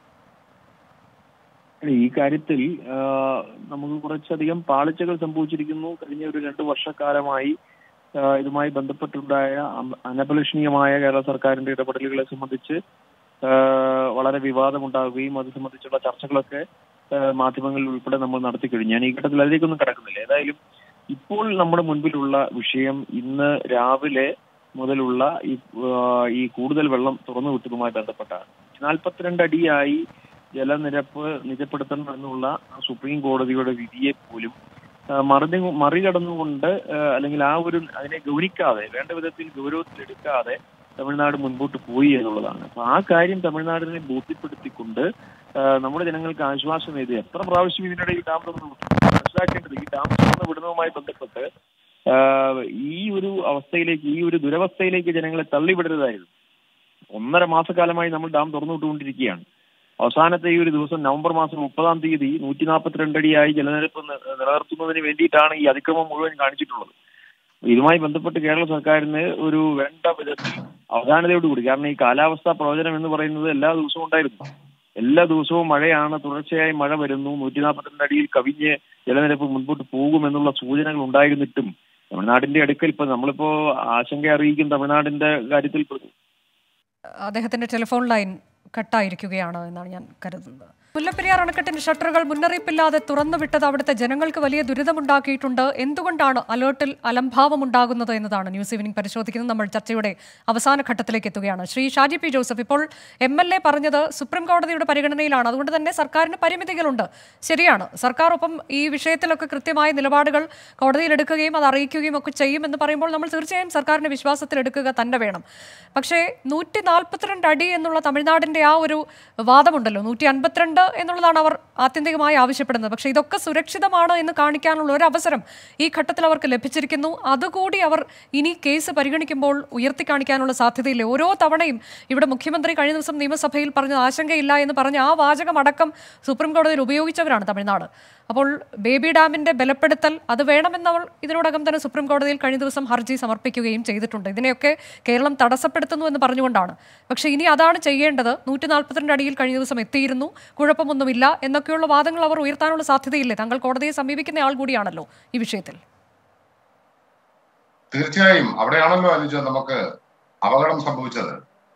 അല്ല, ഈ കാര്യത്തിൽ ആ, നമുക്ക് കുറച്ചധികം പാളിച്ചകൾ സംഭവിച്ചിരിക്കുന്നു കഴിഞ്ഞ ഒരു രണ്ട് വർഷക്കാലമായി ആ, ഇതുമായി ബന്ധപ്പെട്ടുണ്ടായ അമ- അനഭിലഷണീയമായ കേരള സർക്കാരിന്റെ ഇടപെടലുകളെ സംബന്ധിച്ച് ആ, വളരെ വിവാദമുണ്ടാവുകയും അത് സംബന്ധിച്ചുള്ള ചർച്ചകളൊക്കെ ആ, മാധ്യമങ്ങളിൽ ഉൾപ്പെടെ നമ്മൾ നടത്തി കഴിഞ്ഞു ഞാൻ ഈ ഘട്ടത്തിൽ അതിലേക്കൊന്നും കിടക്കുന്നില്ല ഏതായാലും ഇപ്പോൾ നമ്മുടെ മുൻപിലുള്ള വിഷയം ഇന്ന് രാവിലെ മുതലുള്ള ഈ ആ, ഈ കൂടുതൽ വെള്ളം തുറന്നു വിട്ടതുമായി ബന്ധപ്പെട്ടാണ് നാൽപ്പത്തിരണ്ട് അടിയായി ജലനിരപ്പ് നിജപ്പെടുത്തണം എന്നുള്ള ആ സുപ്രീം കോടതിയുടെ വിധിയെ പോലും ആ, മറിഞ്ഞു മറികടന്നുകൊണ്ട് ആ, അല്ലെങ്കിൽ ആ ഒരു അതിനെ ഗൗനിക്കാതെ വേണ്ട വിധത്തിൽ ഗൗരവത്തിലെടുക്കാതെ തമിഴ്നാട് മുൻപോട്ട് പോയി എന്നുള്ളതാണ് അപ്പൊ ആ കാര്യം തമിഴ്നാടിനെ ബോധ്യപ്പെടുത്തിക്കൊണ്ട് ആ, നമ്മുടെ ജനങ്ങൾക്ക് ആശ്വാസം എഴുതി എത്ര പ്രാവശ്യം ഇതിനിടെ ഈ ഡാം തുറന്നു വിട്ടു മനസ്സിലാക്കേണ്ടത് ഈ ഡാം തുറന്നു വിടുന്നതുമായി ബന്ധപ്പെട്ട് ആ, ഈ ഒരു അവസ്ഥയിലേക്ക് ഈ ഒരു ദുരവസ്ഥയിലേക്ക് ജനങ്ങളെ തള്ളിവിടരുതായിരുന്നു ഒന്നര മാസക്കാലമായി നമ്മൾ ഡാം തുറന്നു വിട്ടുകൊണ്ടിരിക്കുകയാണ് അവസാനത്തെ ഈ ഒരു ദിവസം നവംബർ മാസം മുപ്പതാം തീയതി നൂറ്റി നാൽപ്പത്തിരണ്ട് അടിയായി ജലനിരപ്പ് നി- നിലനിർത്തുന്നതിന് വേണ്ടിയിട്ടാണ് ഈ അതിക്രമം മുഴുവൻ കാണിച്ചിട്ടുള്ളത് ഇതുമായി ബന്ധപ്പെട്ട് കേരള സർക്കാരിന് ഒരു വേണ്ട വിധത്തിൽ അവധാനതയോടുകൂടി കാരണം ഈ കാലാവസ്ഥാ പ്രവചനം എന്ന് പറയുന്നത് എല്ലാ ദിവസവും ഉണ്ടായിരുന്നു എല്ലാ ദിവസവും മഴയാണ് തുടർച്ചയായി മഴ വരുന്നു നൂറ്റി നാൽപ്പത്തിരണ്ട് അടിയിൽ കവിഞ്ഞ് ജലനിരപ്പ് മുൻപോട്ട് പോകുമെന്നുള്ള സൂചനകൾ ഉണ്ടായിരുന്നിട്ടും തമിഴ്നാടിന്റെ അടുക്കൽ ഇപ്പൊ നമ്മളിപ്പോ ആശങ്ക അറിയിക്കും തമിഴ്നാടിന്റെ കാര്യത്തിൽ അദ്ദേഹത്തിന്റെ ടെലിഫോൺ ലൈൻ കട്ടായിരിക്കുകയാണ് എന്നാണ് ഞാൻ കരുതുന്നത് മുല്ലപ്പെരിയാർ അണക്കെട്ടിന്റെ ഷട്ടറുകൾ മുന്നറിയിപ്പില്ലാതെ തുറന്നുവിട്ടത് അവിടുത്തെ ജനങ്ങൾക്ക് വലിയ ദുരിതമുണ്ടാക്കിയിട്ടുണ്ട് എന്തുകൊണ്ടാണ് അലേർട്ടിൽ അലംഭാവം ഉണ്ടാകുന്നത് എന്നതാണ് ന്യൂസ് ഈവനിംഗ് പരിശോധിക്കുന്നത് നമ്മൾ ചർച്ചയുടെ അവസാന ഘട്ടത്തിലേക്ക് എത്തുകയാണ് ശ്രീ ഷാജി പി ജോസഫ് ഇപ്പോൾ എം എൽ എ പറഞ്ഞത് സുപ്രീം കോടതിയുടെ പരിഗണനയിലാണ് അതുകൊണ്ട് തന്നെ സർക്കാരിന് പരിമിതികളുണ്ട് ശരിയാണ് സർക്കാർ ഒപ്പം ഈ വിഷയത്തിലൊക്കെ കൃത്യമായ നിലപാടുകൾ കോടതിയിൽ എടുക്കുകയും അത് അറിയിക്കുകയും ഒക്കെ ചെയ്യുമെന്ന് പറയുമ്പോൾ നമ്മൾ തീർച്ചയായും സർക്കാരിന്റെ വിശ്വാസത്തിൽ എടുക്കുക തന്നെ വേണം പക്ഷേ നൂറ്റി നാൽപ്പത്തിരണ്ട് അടി എന്നുള്ള തമിഴ്നാടിന്റെ ആ ഒരു വാദമുണ്ടല്ലോ നൂറ്റി അൻപത്തിരണ്ട് എന്നുള്ളതാണ് അവർ ആത്യന്തികമായി ആവശ്യപ്പെടുന്നത് പക്ഷേ ഇതൊക്കെ സുരക്ഷിതമാണ് എന്ന് കാണിക്കാനുള്ള ഒരു അവസരം ഈ ഘട്ടത്തിൽ അവർക്ക് ലഭിച്ചിരിക്കുന്നു അതുകൂടി അവർ ഇനി കേസ് പരിഗണിക്കുമ്പോൾ ഉയർത്തി കാണിക്കാനുള്ള സാധ്യതയില്ല ഓരോ തവണയും ഇവിടെ മുഖ്യമന്ത്രി കഴിഞ്ഞ ദിവസം നിയമസഭയിൽ പറഞ്ഞത് ആശങ്കയില്ല എന്ന് പറഞ്ഞ ആ വാചകം അടക്കം സുപ്രീം കോടതിയിൽ ഉപയോഗിച്ചവരാണ് തമിഴ്നാട് അപ്പോൾ ബേബി ഡാമിന്റെ ബലപ്പെടുത്തൽ അത് വേണമെന്നവൾ ഇതിനോടകം തന്നെ സുപ്രീം കോടതിയിൽ കഴിഞ്ഞ ദിവസം ഹർജി സമർപ്പിക്കുകയും ചെയ്തിട്ടുണ്ട് ഇതിനെയൊക്കെ കേരളം തടസ്സപ്പെടുത്തുന്നു എന്ന് പറഞ്ഞുകൊണ്ടാണ് പക്ഷേ ഇനി അതാണ് ചെയ്യേണ്ടത് നൂറ്റി നാൽപ്പത്തിരണ്ട് അടിയിൽ കഴിഞ്ഞ ദിവസം എത്തിയിരുന്നു കുഴപ്പമൊന്നുമില്ല എന്നൊക്കെയുള്ള വാദങ്ങൾ അവർ ഉയർത്താനുള്ള സാധ്യതയില്ലേ താങ്കൾ കോടതിയെ സമീപിക്കുന്ന ആൾ കൂടിയാണല്ലോ ഈ വിഷയത്തിൽ തീർച്ചയായും അവിടെയാണല്ലോ അനുജ നമുക്ക് അപകടം സംഭവിച്ചത്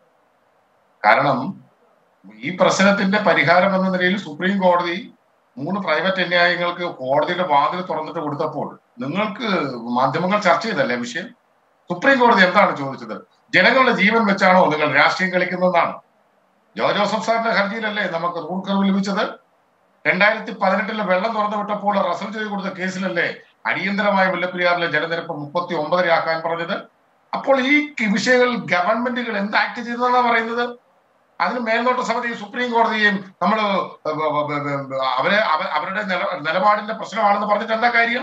കാരണം ഈ പ്രശ്നത്തിന്റെ പരിഹാരം എന്ന നിലയിൽ സുപ്രീം കോടതി മൂന്ന് പ്രൈവറ്റ് അന്യായങ്ങൾക്ക് കോടതിയുടെ വാതിൽ തുറന്നിട്ട് കൊടുത്തപ്പോൾ നിങ്ങൾക്ക് മാധ്യമങ്ങൾ ചർച്ച ചെയ്തല്ലേ വിഷയം സുപ്രീം കോടതി എന്താണ് ചോദിച്ചത് ജനങ്ങളുടെ ജീവൻ വെച്ചാണോ നിങ്ങൾ രാഷ്ട്രീയം കളിക്കുന്നതെന്നാണ് ജോ ജോസഫ് സാറിന്റെ ഹർജിയിലല്ലേ നമുക്ക് റൂൾ കർവ് ലഭിച്ചത് രണ്ടായിരത്തി പതിനെട്ടിലെ വെള്ളം തുറന്നു വിട്ടപ്പോൾ റസൽ ചെയ്ത് കൊടുത്ത കേസിലല്ലേ അടിയന്തരമായ മുല്ലപ്പെരിയാറിലെ ജലനിരപ്പ് മുപ്പത്തി ഒമ്പതരയാക്കാൻ പറഞ്ഞത് അപ്പോൾ ഈ വിഷയങ്ങൾ ഗവൺമെന്റുകൾ എന്ത് ആക്ട് ചെയ്തതെന്നാണ് പറയുന്നത് അതിന് മേൽനോട്ട സമിതി സുപ്രീം കോടതിയും നമ്മൾ അവരെ അവ- അവരുടെ നില- നിലപാടിന്റെ പ്രശ്നമാണെന്ന് പറഞ്ഞിട്ട് എന്താ കാര്യം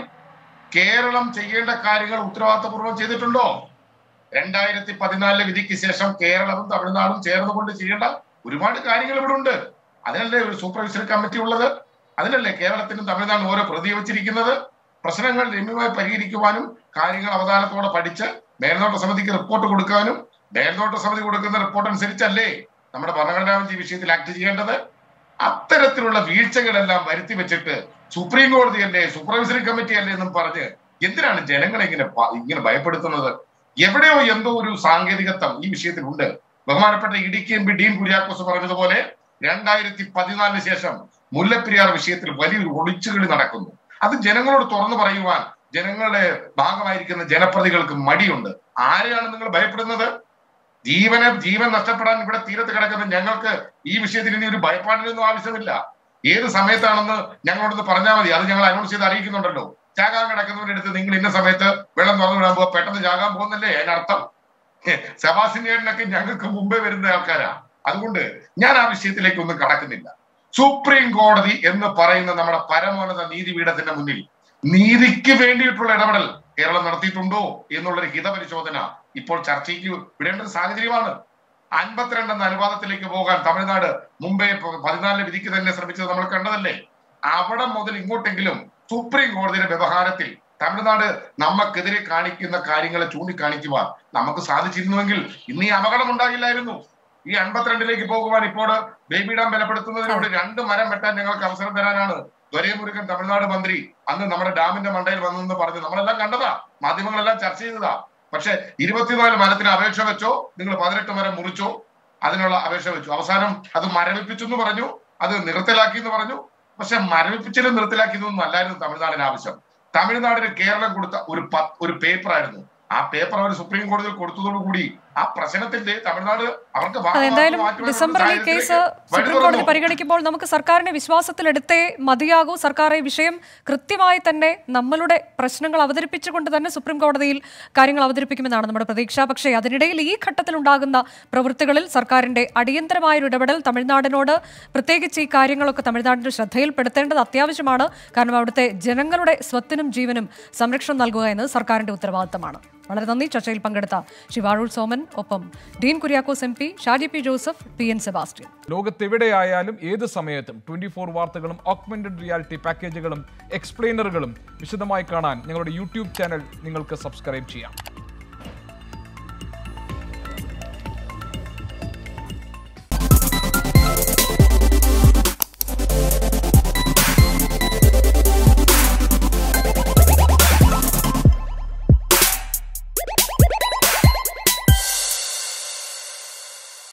കേരളം ചെയ്യേണ്ട കാര്യങ്ങൾ ഉത്തരവാദിത്തപൂർവ്വം ചെയ്തിട്ടുണ്ടോ രണ്ടായിരത്തി പതിനാലിലെ വിധിക്ക് ശേഷം കേരളവും തമിഴ്നാടും ചേർന്നുകൊണ്ട് ചെയ്യേണ്ട ഒരുപാട് കാര്യങ്ങൾ ഇവിടെ ഉണ്ട് അതിനല്ലേ ഒരു സൂപ്പർവൈസറി കമ്മിറ്റി ഉള്ളത് അതിനല്ലേ കേരളത്തിനും തമിഴ്നാടും ഓരോ പ്രതി വച്ചിരിക്കുന്നത് പ്രശ്നങ്ങൾ രമ്യമായി പരിഹരിക്കുവാനും കാര്യങ്ങൾ അവധാനത്തോടെ പഠിച്ച് മേൽനോട്ട സമിതിക്ക് റിപ്പോർട്ട് കൊടുക്കാനും മേൽനോട്ട സമിതി കൊടുക്കുന്ന റിപ്പോർട്ട് അനുസരിച്ചല്ലേ നമ്മുടെ ഭരണഘടനാ ബെഞ്ച് ഈ വിഷയത്തിൽ ആക്ട് ചെയ്യേണ്ടത് അത്തരത്തിലുള്ള വീഴ്ചകളെല്ലാം വരുത്തി വെച്ചിട്ട് സുപ്രീം കോടതിയല്ലേ സൂപ്പർവൈസറി കമ്മിറ്റി അല്ലേ എന്നും പറഞ്ഞ് എന്തിനാണ് ജനങ്ങളെ ഇങ്ങനെ പ- ഇങ്ങനെ ഭയപ്പെടുത്തുന്നത് എവിടെയോ എന്തോ ഒരു സാങ്കേതികത്വം ഈ വിഷയത്തിലുണ്ട് ബഹുമാനപ്പെട്ട ഇടുക്കി എം പി ഡീൻ കുര്യാക്കോസ് പറഞ്ഞതുപോലെ രണ്ടായിരത്തി പതിനാലിന് ശേഷം മുല്ലപ്പെരിയാർ വിഷയത്തിൽ വലിയൊരു ഒളിച്ചുകളി നടക്കുന്നു അത് ജനങ്ങളോട് തുറന്നു പറയുവാൻ ജനങ്ങളുടെ ഭാഗമായിരിക്കുന്ന ജനപ്രതികൾക്ക് മടിയുണ്ട് ആരെയാണ് നിങ്ങൾ ഭയപ്പെടുന്നത് ജീവനെ ജീവൻ നഷ്ടപ്പെടാൻ ഇവിടെ തീരത്ത് കിടക്കുന്ന ഞങ്ങൾക്ക് ഈ വിഷയത്തിൽ ഇനി ഒരു ഭയപ്പാടിനൊന്നും ആവശ്യമില്ല ഏത് സമയത്താണെന്ന് ഞങ്ങളോടൊന്ന് പറഞ്ഞാൽ മതി അത് ഞങ്ങൾ അനൗൺസ് ചെയ്ത് അറിയിക്കുന്നുണ്ടല്ലോ ചാകാൻ കിടക്കുന്നവരുടെ അടുത്ത് നിങ്ങൾ ഇന്ന സമയത്ത് വെള്ളം തുറന്നു വിടാൻ പോകുക പെട്ടെന്ന് ചാകാൻ പോകുന്നല്ലേ അതിനർത്ഥം സെബാസിനിയനൊക്കെ ഞങ്ങൾക്ക് മുമ്പേ വരുന്ന ആൾക്കാരാ അതുകൊണ്ട് ഞാൻ ആ വിഷയത്തിലേക്ക് ഒന്നും കടക്കുന്നില്ല സുപ്രീം കോടതി എന്ന് പറയുന്ന നമ്മുടെ പരമോന്നത നീതിപീഠത്തിന്റെ മുന്നിൽ നീതിക്ക് വേണ്ടിയിട്ടുള്ള ഇടപെടൽ കേരളം നടത്തിയിട്ടുണ്ടോ എന്നുള്ളൊരു ഹിതപരിശോധന ഇപ്പോൾ ചർച്ചയ്ക്ക് വിടേണ്ട ഒരു സാഹചര്യമാണ് അൻപത്തിരണ്ട് എന്ന അനുപാതത്തിലേക്ക് പോകാൻ തമിഴ്നാട് മുമ്പേ പ- പതിനാലിലെ വിധിക്ക് തന്നെ ശ്രമിച്ചത് നമ്മൾ കണ്ടതല്ലേ അവിടെ മുതൽ ഇങ്ങോട്ടെങ്കിലും സുപ്രീം കോടതിയുടെ വ്യവഹാരത്തിൽ തമിഴ്നാട് നമുക്കെതിരെ കാണിക്കുന്ന കാര്യങ്ങളെ ചൂണ്ടിക്കാണിക്കുവാൻ നമുക്ക് സാധിച്ചിരുന്നുവെങ്കിൽ ഇന്ന് ഈ അപകടം ഉണ്ടാകില്ലായിരുന്നു ഈ അൻപത്തിരണ്ടിലേക്ക് പോകുവാൻ ഇപ്പോൾ ബേബി ഡാം ബലപ്പെടുത്തുന്നതിനോട് രണ്ട് മരം വെട്ടാൻ ഞങ്ങൾക്ക് അവസരം തരാനാണ് ദൊരേമുരുകൻ തമിഴ്നാട് മന്ത്രി അന്ന് നമ്മുടെ ഡാമിന്റെ മണ്ടയിൽ വന്നെന്ന് പറഞ്ഞു നമ്മളെല്ലാം കണ്ടതാ മാധ്യമങ്ങളെല്ലാം ചർച്ച ചെയ്തതാ പക്ഷെ ഇരുപത്തിനാല് മരത്തിന് അപേക്ഷ വെച്ചോ നിങ്ങൾ പതിനെട്ട് മരം മുറിച്ചോ അതിനുള്ള അപേക്ഷ വെച്ചു അവസാനം അത് മരവിപ്പിച്ചു എന്ന് പറഞ്ഞു അത് നിർത്തലാക്കി എന്ന് പറഞ്ഞു പക്ഷെ മരവിപ്പിച്ചിലും നിർത്തലാക്കിയതൊന്നും അല്ലായിരുന്നു തമിഴ്നാടിന് ആവശ്യം തമിഴ്നാടിന് കേരളം കൊടുത്ത ഒരു പ- ഒരു പേപ്പർ ആയിരുന്നു ആ പേപ്പർ അവർ സുപ്രീം കോടതിയിൽ കൊടുത്തതോടുകൂടി ആ പ്രശ്നത്തിന്റെ തമിഴ്നാട് അവർക്ക് അത് ഭാഗമാക്കി എന്തായാലും മാറ്റുവാനുള്ള ഡിസംബറിൽ ഈ കേസ് സാഹചര്യത്തിലേക്ക് വഴി സുപ്രീം കോടതി തുറന്നു. പരിഗണിക്കുമ്പോൾ നമുക്ക് സർക്കാരിനെ വിശ്വാസത്തിലെടുത്തേ മതിയാകൂ സർക്കാർ ഈ വിഷയം കൃത്യമായി തന്നെ നമ്മളുടെ പ്രശ്നങ്ങൾ അവതരിപ്പിച്ചുകൊണ്ട് തന്നെ സുപ്രീം കോടതിയിൽ കാര്യങ്ങൾ അവതരിപ്പിക്കുമെന്നാണ് നമ്മുടെ പ്രതീക്ഷ പക്ഷേ അതിനിടയിൽ ഈ ഘട്ടത്തിൽ ഉണ്ടാകുന്ന പ്രവൃത്തികളിൽ സർക്കാരിന്റെ അടിയന്തരമായൊരു ഇടപെടൽ തമിഴ്നാടിനോട് പ്രത്യേകിച്ച് ഈ കാര്യങ്ങളൊക്കെ തമിഴ്നാടിന്റെ ശ്രദ്ധയിൽപ്പെടുത്തേണ്ടത് അത്യാവശ്യമാണ് കാരണം അവിടുത്തെ ജനങ്ങളുടെ സ്വത്തിനും ജീവനും സംരക്ഷണം നൽകുക എന്നത് സർക്കാരിന്റെ ഉത്തരവാദിത്തമാണ് വളരെ നന്ദി ചർച്ചയിൽ പങ്കെടുത്ത ശിവാഴൂർ സോമൻ ഒപ്പം Dean Kuriakose M P Shaji P Joseph P N Sebastian ലോകത്തെവിടെയായാലും ഏത് സമയത്തും ട്വന്റി ഫോർ വാർത്തകളും ഓഗ്മെന്റഡ് റിയാലിറ്റി പാക്കേജുകളും എക്സ്പ്ലെയിനറുകളും വിശദമായി കാണാൻ ഞങ്ങളുടെ യൂട്യൂബ് ചാനൽ നിങ്ങൾക്ക് സബ്സ്ക്രൈബ് ചെയ്യാം